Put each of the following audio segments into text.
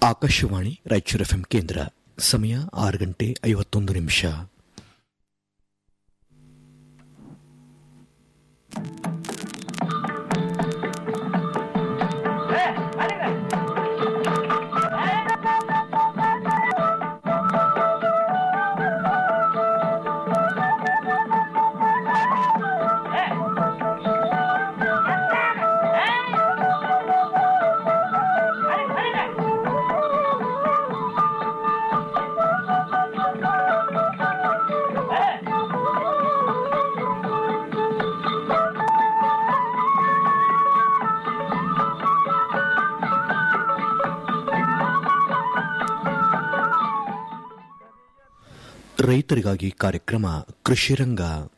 Akashvani Raichur FM ಕೇಂದ್ರ ಸಮಯ ಆರು ಗಂಟೆ ಐವತ್ತೊಂದು ನಿಮಿಷ ರೈತರಿಗಾಗಿ ಕಾರ್ಯಕ್ರಮ ಕೃಷಿರಂಗ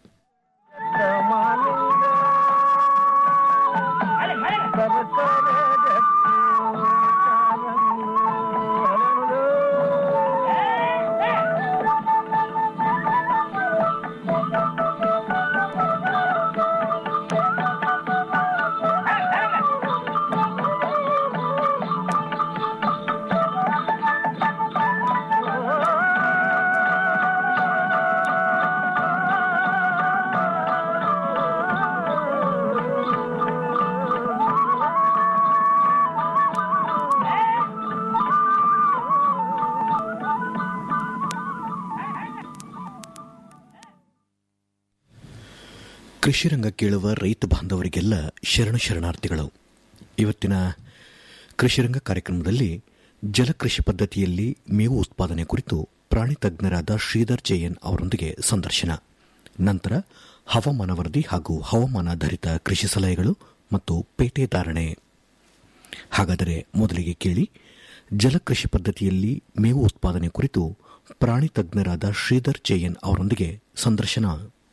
ಕೃಷಿರಂಗ ಕೇಳುವ ರೈತ ಬಾಂಧವರಿಗೆಲ್ಲ ಶರಣ ಶರಣಾರ್ಥಿಗಳು ಇವತ್ತಿನ ಕೃಷಿರಂಗ ಕಾರ್ಯಕ್ರಮದಲ್ಲಿ ಜಲಕೃಷಿ ಪದ್ಧತಿಯಲ್ಲಿ ಮೇವು ಉತ್ಪಾದನೆ ಕುರಿತು ಪ್ರಾಣಿ ತಜ್ಞರಾದ ಶ್ರೀಧರ್ ಜಯನ್ ಅವರೊಂದಿಗೆ ಸಂದರ್ಶನ ನಂತರ ಹವಾಮಾನ ವರದಿ ಹಾಗೂ ಹವಾಮಾನಾಧಾರಿತ ಕೃಷಿ ಸಲಹೆಗಳು ಮತ್ತು ಪೇಟೆ ಧಾರಣೆ ಹಾಗಾದರೆ ಮೊದಲಿಗೆ ಕೇಳಿ ಜಲಕೃಷಿ ಪದ್ಧತಿಯಲ್ಲಿ ಮೇವು ಉತ್ಪಾದನೆ ಕುರಿತು ಪ್ರಾಣಿ ತಜ್ಞರಾದ ಶ್ರೀಧರ್ ಜಯನ್ ಅವರೊಂದಿಗೆ ಸಂದರ್ಶನ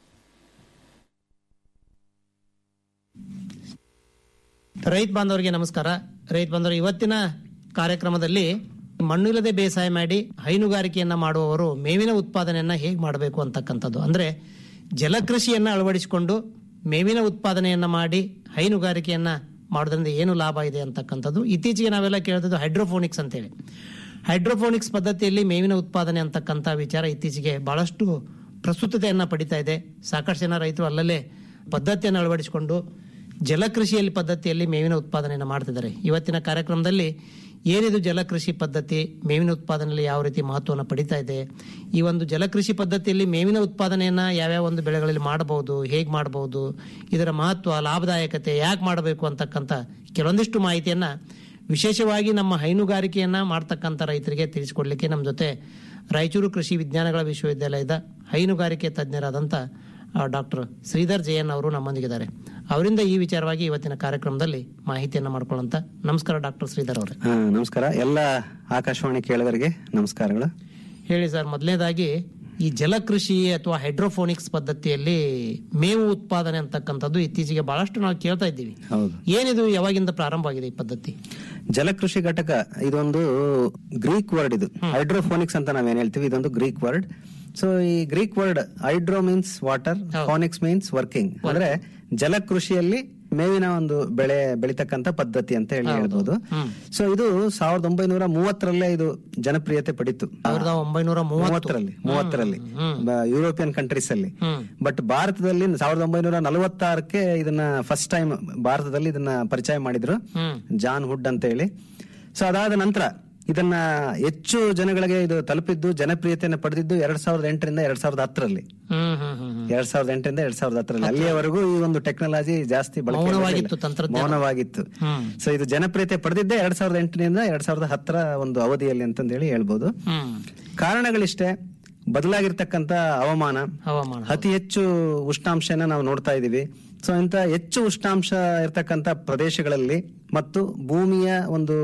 ರೈತ ಬಾಂಧವರಿಗೆ ನಮಸ್ಕಾರ ರೈತ ಬಾಂಧವರು ಇವತ್ತಿನ ಕಾರ್ಯಕ್ರಮದಲ್ಲಿ ಮಣ್ಣಿಲ್ಲದೆ ಬೇಸಾಯ ಮಾಡಿ ಹೈನುಗಾರಿಕೆಯನ್ನ ಮಾಡುವವರು ಮೇವಿನ ಉತ್ಪಾದನೆಯನ್ನ ಹೇಗೆ ಮಾಡಬೇಕು ಅಂತಕ್ಕಂಥದ್ದು ಅಂದ್ರೆ ಜಲಕೃಷಿಯನ್ನ ಅಳವಡಿಸಿಕೊಂಡು ಮೇವಿನ ಉತ್ಪಾದನೆಯನ್ನ ಮಾಡಿ ಹೈನುಗಾರಿಕೆಯನ್ನ ಮಾಡೋದ್ರಿಂದ ಏನು ಲಾಭ ಇದೆ ಅಂತಕ್ಕಂಥದ್ದು ಇತ್ತೀಚೆಗೆ ನಾವೆಲ್ಲ ಕೇಳ್ತಿದ್ದು ಹೈಡ್ರೋಫೋನಿಕ್ಸ್ ಅಂತೇಳಿ ಹೈಡ್ರೋಫೋನಿಕ್ಸ್ ಪದ್ಧತಿಯಲ್ಲಿ ಮೇವಿನ ಉತ್ಪಾದನೆ ಅಂತಕ್ಕಂಥ ವಿಚಾರ ಇತ್ತೀಚೆಗೆ ಬಹಳಷ್ಟು ಪ್ರಸ್ತುತತೆಯನ್ನ ಪಡಿತಾ ಇದೆ ಸಾಕಷ್ಟು ಜನ ರೈತರು ಅಲ್ಲಲ್ಲೇ ಪದ್ಧತಿಯನ್ನು ಅಳವಡಿಸಿಕೊಂಡು ಜಲಕೃಷಿಯಲ್ಲಿ ಪದ್ಧತಿಯಲ್ಲಿ ಮೇವಿನ ಉತ್ಪಾದನೆಯನ್ನು ಮಾಡ್ತಿದ್ದಾರೆ ಇವತ್ತಿನ ಕಾರ್ಯಕ್ರಮದಲ್ಲಿ ಏನಿದು ಜಲಕೃಷಿ ಪದ್ಧತಿ ಮೇವಿನ ಉತ್ಪಾದನೆಯಲ್ಲಿ ಯಾವ ರೀತಿ ಮಹತ್ವವನ್ನು ಪಡಿತಾ ಇದೆ ಈ ಒಂದು ಜಲಕೃಷಿ ಪದ್ಧತಿಯಲ್ಲಿ ಮೇವಿನ ಉತ್ಪಾದನೆಯನ್ನ ಯಾವ್ಯಾವ ಒಂದು ಬೆಳೆಗಳಲ್ಲಿ ಮಾಡಬಹುದು ಹೇಗೆ ಮಾಡಬಹುದು ಇದರ ಮಹತ್ವ ಲಾಭದಾಯಕತೆ ಯಾಕೆ ಮಾಡಬೇಕು ಅಂತಕ್ಕಂಥ ಕೆಲವೊಂದಿಷ್ಟು ಮಾಹಿತಿಯನ್ನ ವಿಶೇಷವಾಗಿ ನಮ್ಮ ಹೈನುಗಾರಿಕೆಯನ್ನ ಮಾಡ್ತಕ್ಕಂಥ ರೈತರಿಗೆ ತಿಳಿಸಿಕೊಡ್ಲಿಕ್ಕೆ ನಮ್ಮ ಜೊತೆ ರಾಯಚೂರು ಕೃಷಿ ವಿಜ್ಞಾನಗಳ ವಿಶ್ವವಿದ್ಯಾಲಯದ ಹೈನುಗಾರಿಕೆ ತಜ್ಞರಾದಂಥ ಡಾಕ್ಟರ್ ಶ್ರೀಧರ್ ಜಯನ್ ಅವರು ನಮ್ಮೊಂದಿಗಿದ್ದಾರೆ ಅವರಿಂದ ಈ ವಿಚಾರವಾಗಿ ಇವತ್ತಿನ ಕಾರ್ಯಕ್ರಮದಲ್ಲಿ ಮಾಹಿತಿಯನ್ನ ಮಾಡ್ಕೊಳ್ಳೋಂತ ನಮಸ್ಕಾರ ಡಾಕ್ಟರ್ ಶ್ರೀಧರ್ ಅವರೇ ಹಾ, ನಮಸ್ಕಾರ ಎಲ್ಲ ಆಕಾಶವಾಣಿ ಕೇಳುಗರಿಗೆ ನಮಸ್ಕಾರಗಳು ಹೇಳಿ ಸರ್ ಮೊದಲನೇದಾಗಿ ಈ ಜಲಕೃಷಿ ಅಥವಾ ಹೈಡ್ರೋಫೋನಿಕ್ಸ್ ಪದ್ಧತಿಯಲ್ಲಿ ಮೇವು ಉತ್ಪಾದನೆ ಅಂತಕ್ಕಂಥದ್ದು ಇತ್ತೀಚೆಗೆ ಬಹಳಷ್ಟು ನಾವು ಕೇಳ್ತಾ ಇದ್ದೀವಿ ಹೌದು ಏನಿದು ಯಾವಾಗಿಂದ ಪ್ರಾರಂಭ ಆಗಿದೆ ಈ ಪದ್ಧತಿ ಜಲಕೃಷಿ ಘಟಕ ಇದೊಂದು ಗ್ರೀಕ್ ವರ್ಡ್ ಇದು ಹೈಡ್ರೋಫೋನಿಕ್ಸ್ ಅಂತ ನಾವೇನ್ ಹೇಳ್ತೀವಿ ಇದೊಂದು ಗ್ರೀಕ್ ವರ್ಡ್ ಸೊ ಈ Greek word hydro means water phonics means working ಅಂದ್ರೆ ಜಲಕೃಷಿಯಲ್ಲಿ ಮೇವಿನ ಒಂದು ಬೆಳೆ ಬೆಳಿತಕ್ಕಂತ ಪದ್ಧತಿ ಅಂತ ಹೇಳಿ ಹೇಳ್ಬೋದು ಸೊ ಇದು ಸಾವಿರದ ಒಂಬೈನೂರ ಮೂವತ್ತರಲ್ಲೇ ಇದು ಜನಪ್ರಿಯತೆ ಪಡಿತು ಸಾವಿರದ ಒಂಬೈನೂರ ಮೂವತ್ತು ಮೂವತ್ತರಲ್ಲಿ ಮೂವತ್ತರಲ್ಲಿ ಬ- ಯುರೋಪಿಯನ್ ಕಂಟ್ರೀಸ್ ಅಲ್ಲಿ ಹ್ಮ್. ಬಟ್ ಭಾರತದಲ್ಲಿ ಸಾವಿರದ ಒಂಬೈನೂರ ನಲವತ್ತಾರಕ್ಕೆ ಇದನ್ನ ಫಸ್ಟ್ ಟೈಮ್ ಭಾರತದಲ್ಲಿ ಇದನ್ನ ಪರಿಚಯ ಮಾಡಿದ್ರು ಹ್ಮ್ ಜಾನ್ ಹುಡ್ ಅಂತ ಹೇಳಿ ಸೊ ಅದಾದ ನಂತರ ಇದನ್ನ ಹೆಚ್ಚು ಜನಗಳಿಗೆ ಇದು ತಲುಪಿದ್ದು ಜನಪ್ರಿಯತೆಯನ್ನು ಪಡೆದಿದ್ದು ಎರಡ್ ಸಾವಿರದ ಎಂಟರಿಂದ ಎರಡ್ ಸಾವಿರದ ಹತ್ತರಲ್ಲಿ ಹ್ಮ್ ಹ್ಮ್ ಹ್ಮ್ ಹ್ಮ್ ಎರಡ್ ಸಾವಿರದ ಎಂಟರಿಂದ ಎರಡ್ ಸಾವಿರದ ಹತ್ತರಲ್ಲಿ ಅಲ್ಲಿಯವರೆಗೂ ಈ ಒಂದು ಟೆಕ್ನಾಲಜಿ ಜಾಸ್ತಿ ಬಳಕೆ ಮೌನವಾಗಿತ್ತು ಇರಲಿಲ್ಲ. ತಂತ್ರಜ್ಞಾನ. ಮೌನವಾಗಿತ್ತು ಹ್ಮ್. ಸೊ ಇದು ಜನಪ್ರಿಯತೆ ಪಡೆದಿದ್ದೇ ಎರಡ್ ಸಾವಿರದ ಎಂಟರಿಂದ ಎರಡ್ ಸಾವಿರದ ಹತ್ತರ ಒಂದು ಅವಧಿಯಲ್ಲಿ ಅಂತಂದೇಳಿ ಹೇಳ್ಬೋದು ಹ್ಮ್ ಕಾರಣಗಳಿಷ್ಟೇ ಬದಲಾಗಿರ್ತಕ್ಕಂತ ಹವಾಮಾನ ಹವಾಮಾನ ಅತಿ ಹೆಚ್ಚು ಉಷ್ಣಾಂಶನ ನಾವು ನೋಡ್ತಾ ಇದೀವಿ ಸೊ ಇಂತ ಹೆಚ್ಚು ಉಷ್ಣಾಂಶ ಇರ್ತಕ್ಕಂತ ಪ್ರದೇಶಗಳಲ್ಲಿ ಮತ್ತು ಭೂಮಿಯ ಒಂದು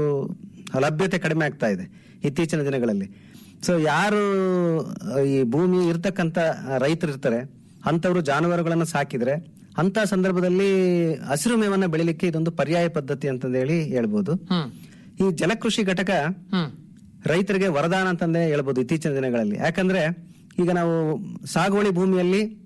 ಲಭ್ಯತೆ ಕಡಿಮೆ ಆಗ್ತಾ ಇದೆ ಇತ್ತೀಚಿನ ದಿನಗಳಲ್ಲಿ ಸೊ ಯಾರು ಅಹ್, ಈ ಭೂಮಿ ಇರ್ತಕ್ಕಂತ ರೈತರು ಇರ್ತಾರೆ ಅಂತವರು ಜಾನುವಾರುಗಳನ್ನ ಸಾಕಿದ್ರೆ ಅಂತ ಸಂದರ್ಭದಲ್ಲಿ ಹಸಿರು ಮೇವನ್ನ ಬೆಳಿಲಿಕ್ಕೆ ಇದೊಂದು ಪರ್ಯಾಯ ಪದ್ಧತಿ ಅಂತಂದೇಳಿ ಹೇಳ್ಬೋದು ಹ್ಮ್ ಈ ಜಲಕೃಷಿ ಘಟಕ ಹ್ಮ್ ರೈತರಿಗೆ ವರದಾನ ಅಂತಂದೇ ಹೇಳ್ಬೋದು ಇತ್ತೀಚಿನ ದಿನಗಳಲ್ಲಿ ಯಾಕಂದ್ರೆ ಈಗ ನಾವು ಸಾಗುವಳಿ ಭೂಮಿಯಲ್ಲಿ